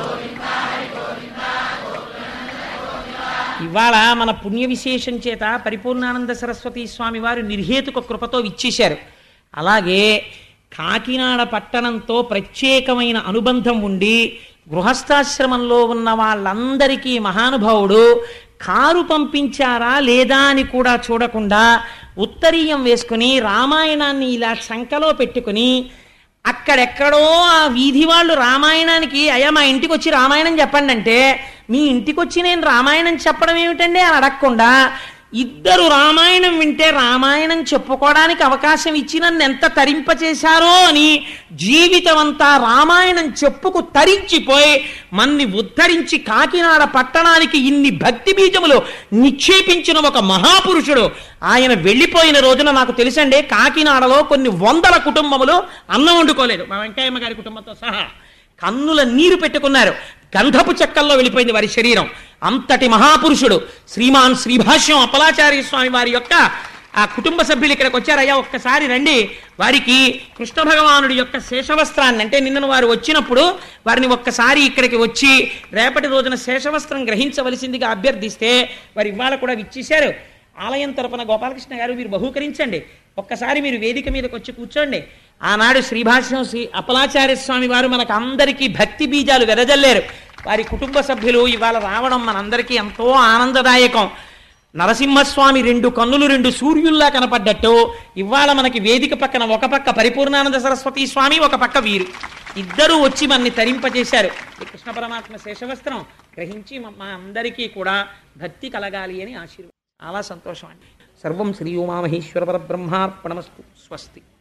ఇవాళ మన పుణ్య విశేషం చేత పరిపూర్ణానంద సరస్వతి స్వామి వారు నిర్హేతుక కృపతో ఇచ్చేశారు అలాగే కాకినాడ పట్టణంతో ప్రత్యేకమైన అనుబంధం ఉండి గృహస్థాశ్రమంలో ఉన్న వాళ్ళందరికీ మహానుభావుడు కారు పంపించారా లేదా అని కూడా చూడకుండా ఉత్తరీయం వేసుకుని రామాయణాన్ని ఇలా చంకలో పెట్టుకుని అక్కడెక్కడో ఆ వీధి వాళ్ళు రామాయణానికి అయ్యా మా ఇంటికి వచ్చి రామాయణం చెప్పండి అంటే మీ ఇంటికి వచ్చి నేను రామాయణం చెప్పడం ఏమిటండి అని అడగకుండా ఇద్దరు రామాయణం వింటే రామాయణం చెప్పుకోవడానికి అవకాశం ఇచ్చి నన్ను ఎంత తరింపచేశారో అని జీవితం అంతా రామాయణం చెప్పుకు తరించిపోయి మన్ని ఉద్ధరించి కాకినాడ పట్టణానికి ఇన్ని భక్తి బీజములు నిక్షేపించిన ఒక మహాపురుషుడు ఆయన వెళ్ళిపోయిన రోజున నాకు తెలుసండి కాకినాడలో కొన్ని వందల కుటుంబములు అన్నం వండుకోలేదు మా వెంకయ్యమ్మ గారి కుటుంబంతో సహా కన్నుల నీరు పెట్టుకున్నారు గంధపు చెక్కల్లో వెళ్ళిపోయింది వారి శరీరం అంతటి మహాపురుషుడు శ్రీమాన్ శ్రీభాష్యం అప్పలాచార్య స్వామి వారి యొక్క ఆ కుటుంబ సభ్యులు ఇక్కడికి వచ్చారయ్యా ఒక్కసారి రండి వారికి కృష్ణ భగవానుడి యొక్క శేషవస్త్రాన్ని అంటే నిన్న వారు వచ్చినప్పుడు వారిని ఒక్కసారి ఇక్కడికి వచ్చి రేపటి రోజున శేషవస్త్రం గ్రహించవలసిందిగా అభ్యర్థిస్తే వారు ఇవాళ కూడా విచ్చేశారు ఆలయం తరపున గోపాలకృష్ణ గారు మీరు బహూకరించండి ఒక్కసారి మీరు వేదిక మీదకి వచ్చి కూర్చోండి ఆనాడు శ్రీభాష్యం శ్రీ అప్పలాచార్య స్వామి వారు మనకు అందరికీ భక్తి బీజాలు వెదజల్లారు వారి కుటుంబ సభ్యులు ఇవాళ రావడం మనందరికీ ఎంతో ఆనందదాయకం నరసింహస్వామి రెండు కన్నులు రెండు సూర్యుల్లా కనపడ్డట్టు ఇవాళ మనకి వేదిక పక్కన ఒక పక్క పరిపూర్ణానంద సరస్వతి స్వామి ఒక పక్క వీరు ఇద్దరూ వచ్చి మనని తరింపజేశారు ఈ కృష్ణ పరమాత్మ శేషవస్త్రం గ్రహించి మా మా అందరికీ కూడా భక్తి కలగాలి అని ఆశీర్వాదం చాలా సంతోషం అండి సర్వం శ్రీ ఉమామహేశ్వర పరబ్రహ్మార్పణమస్తు స్వస్తి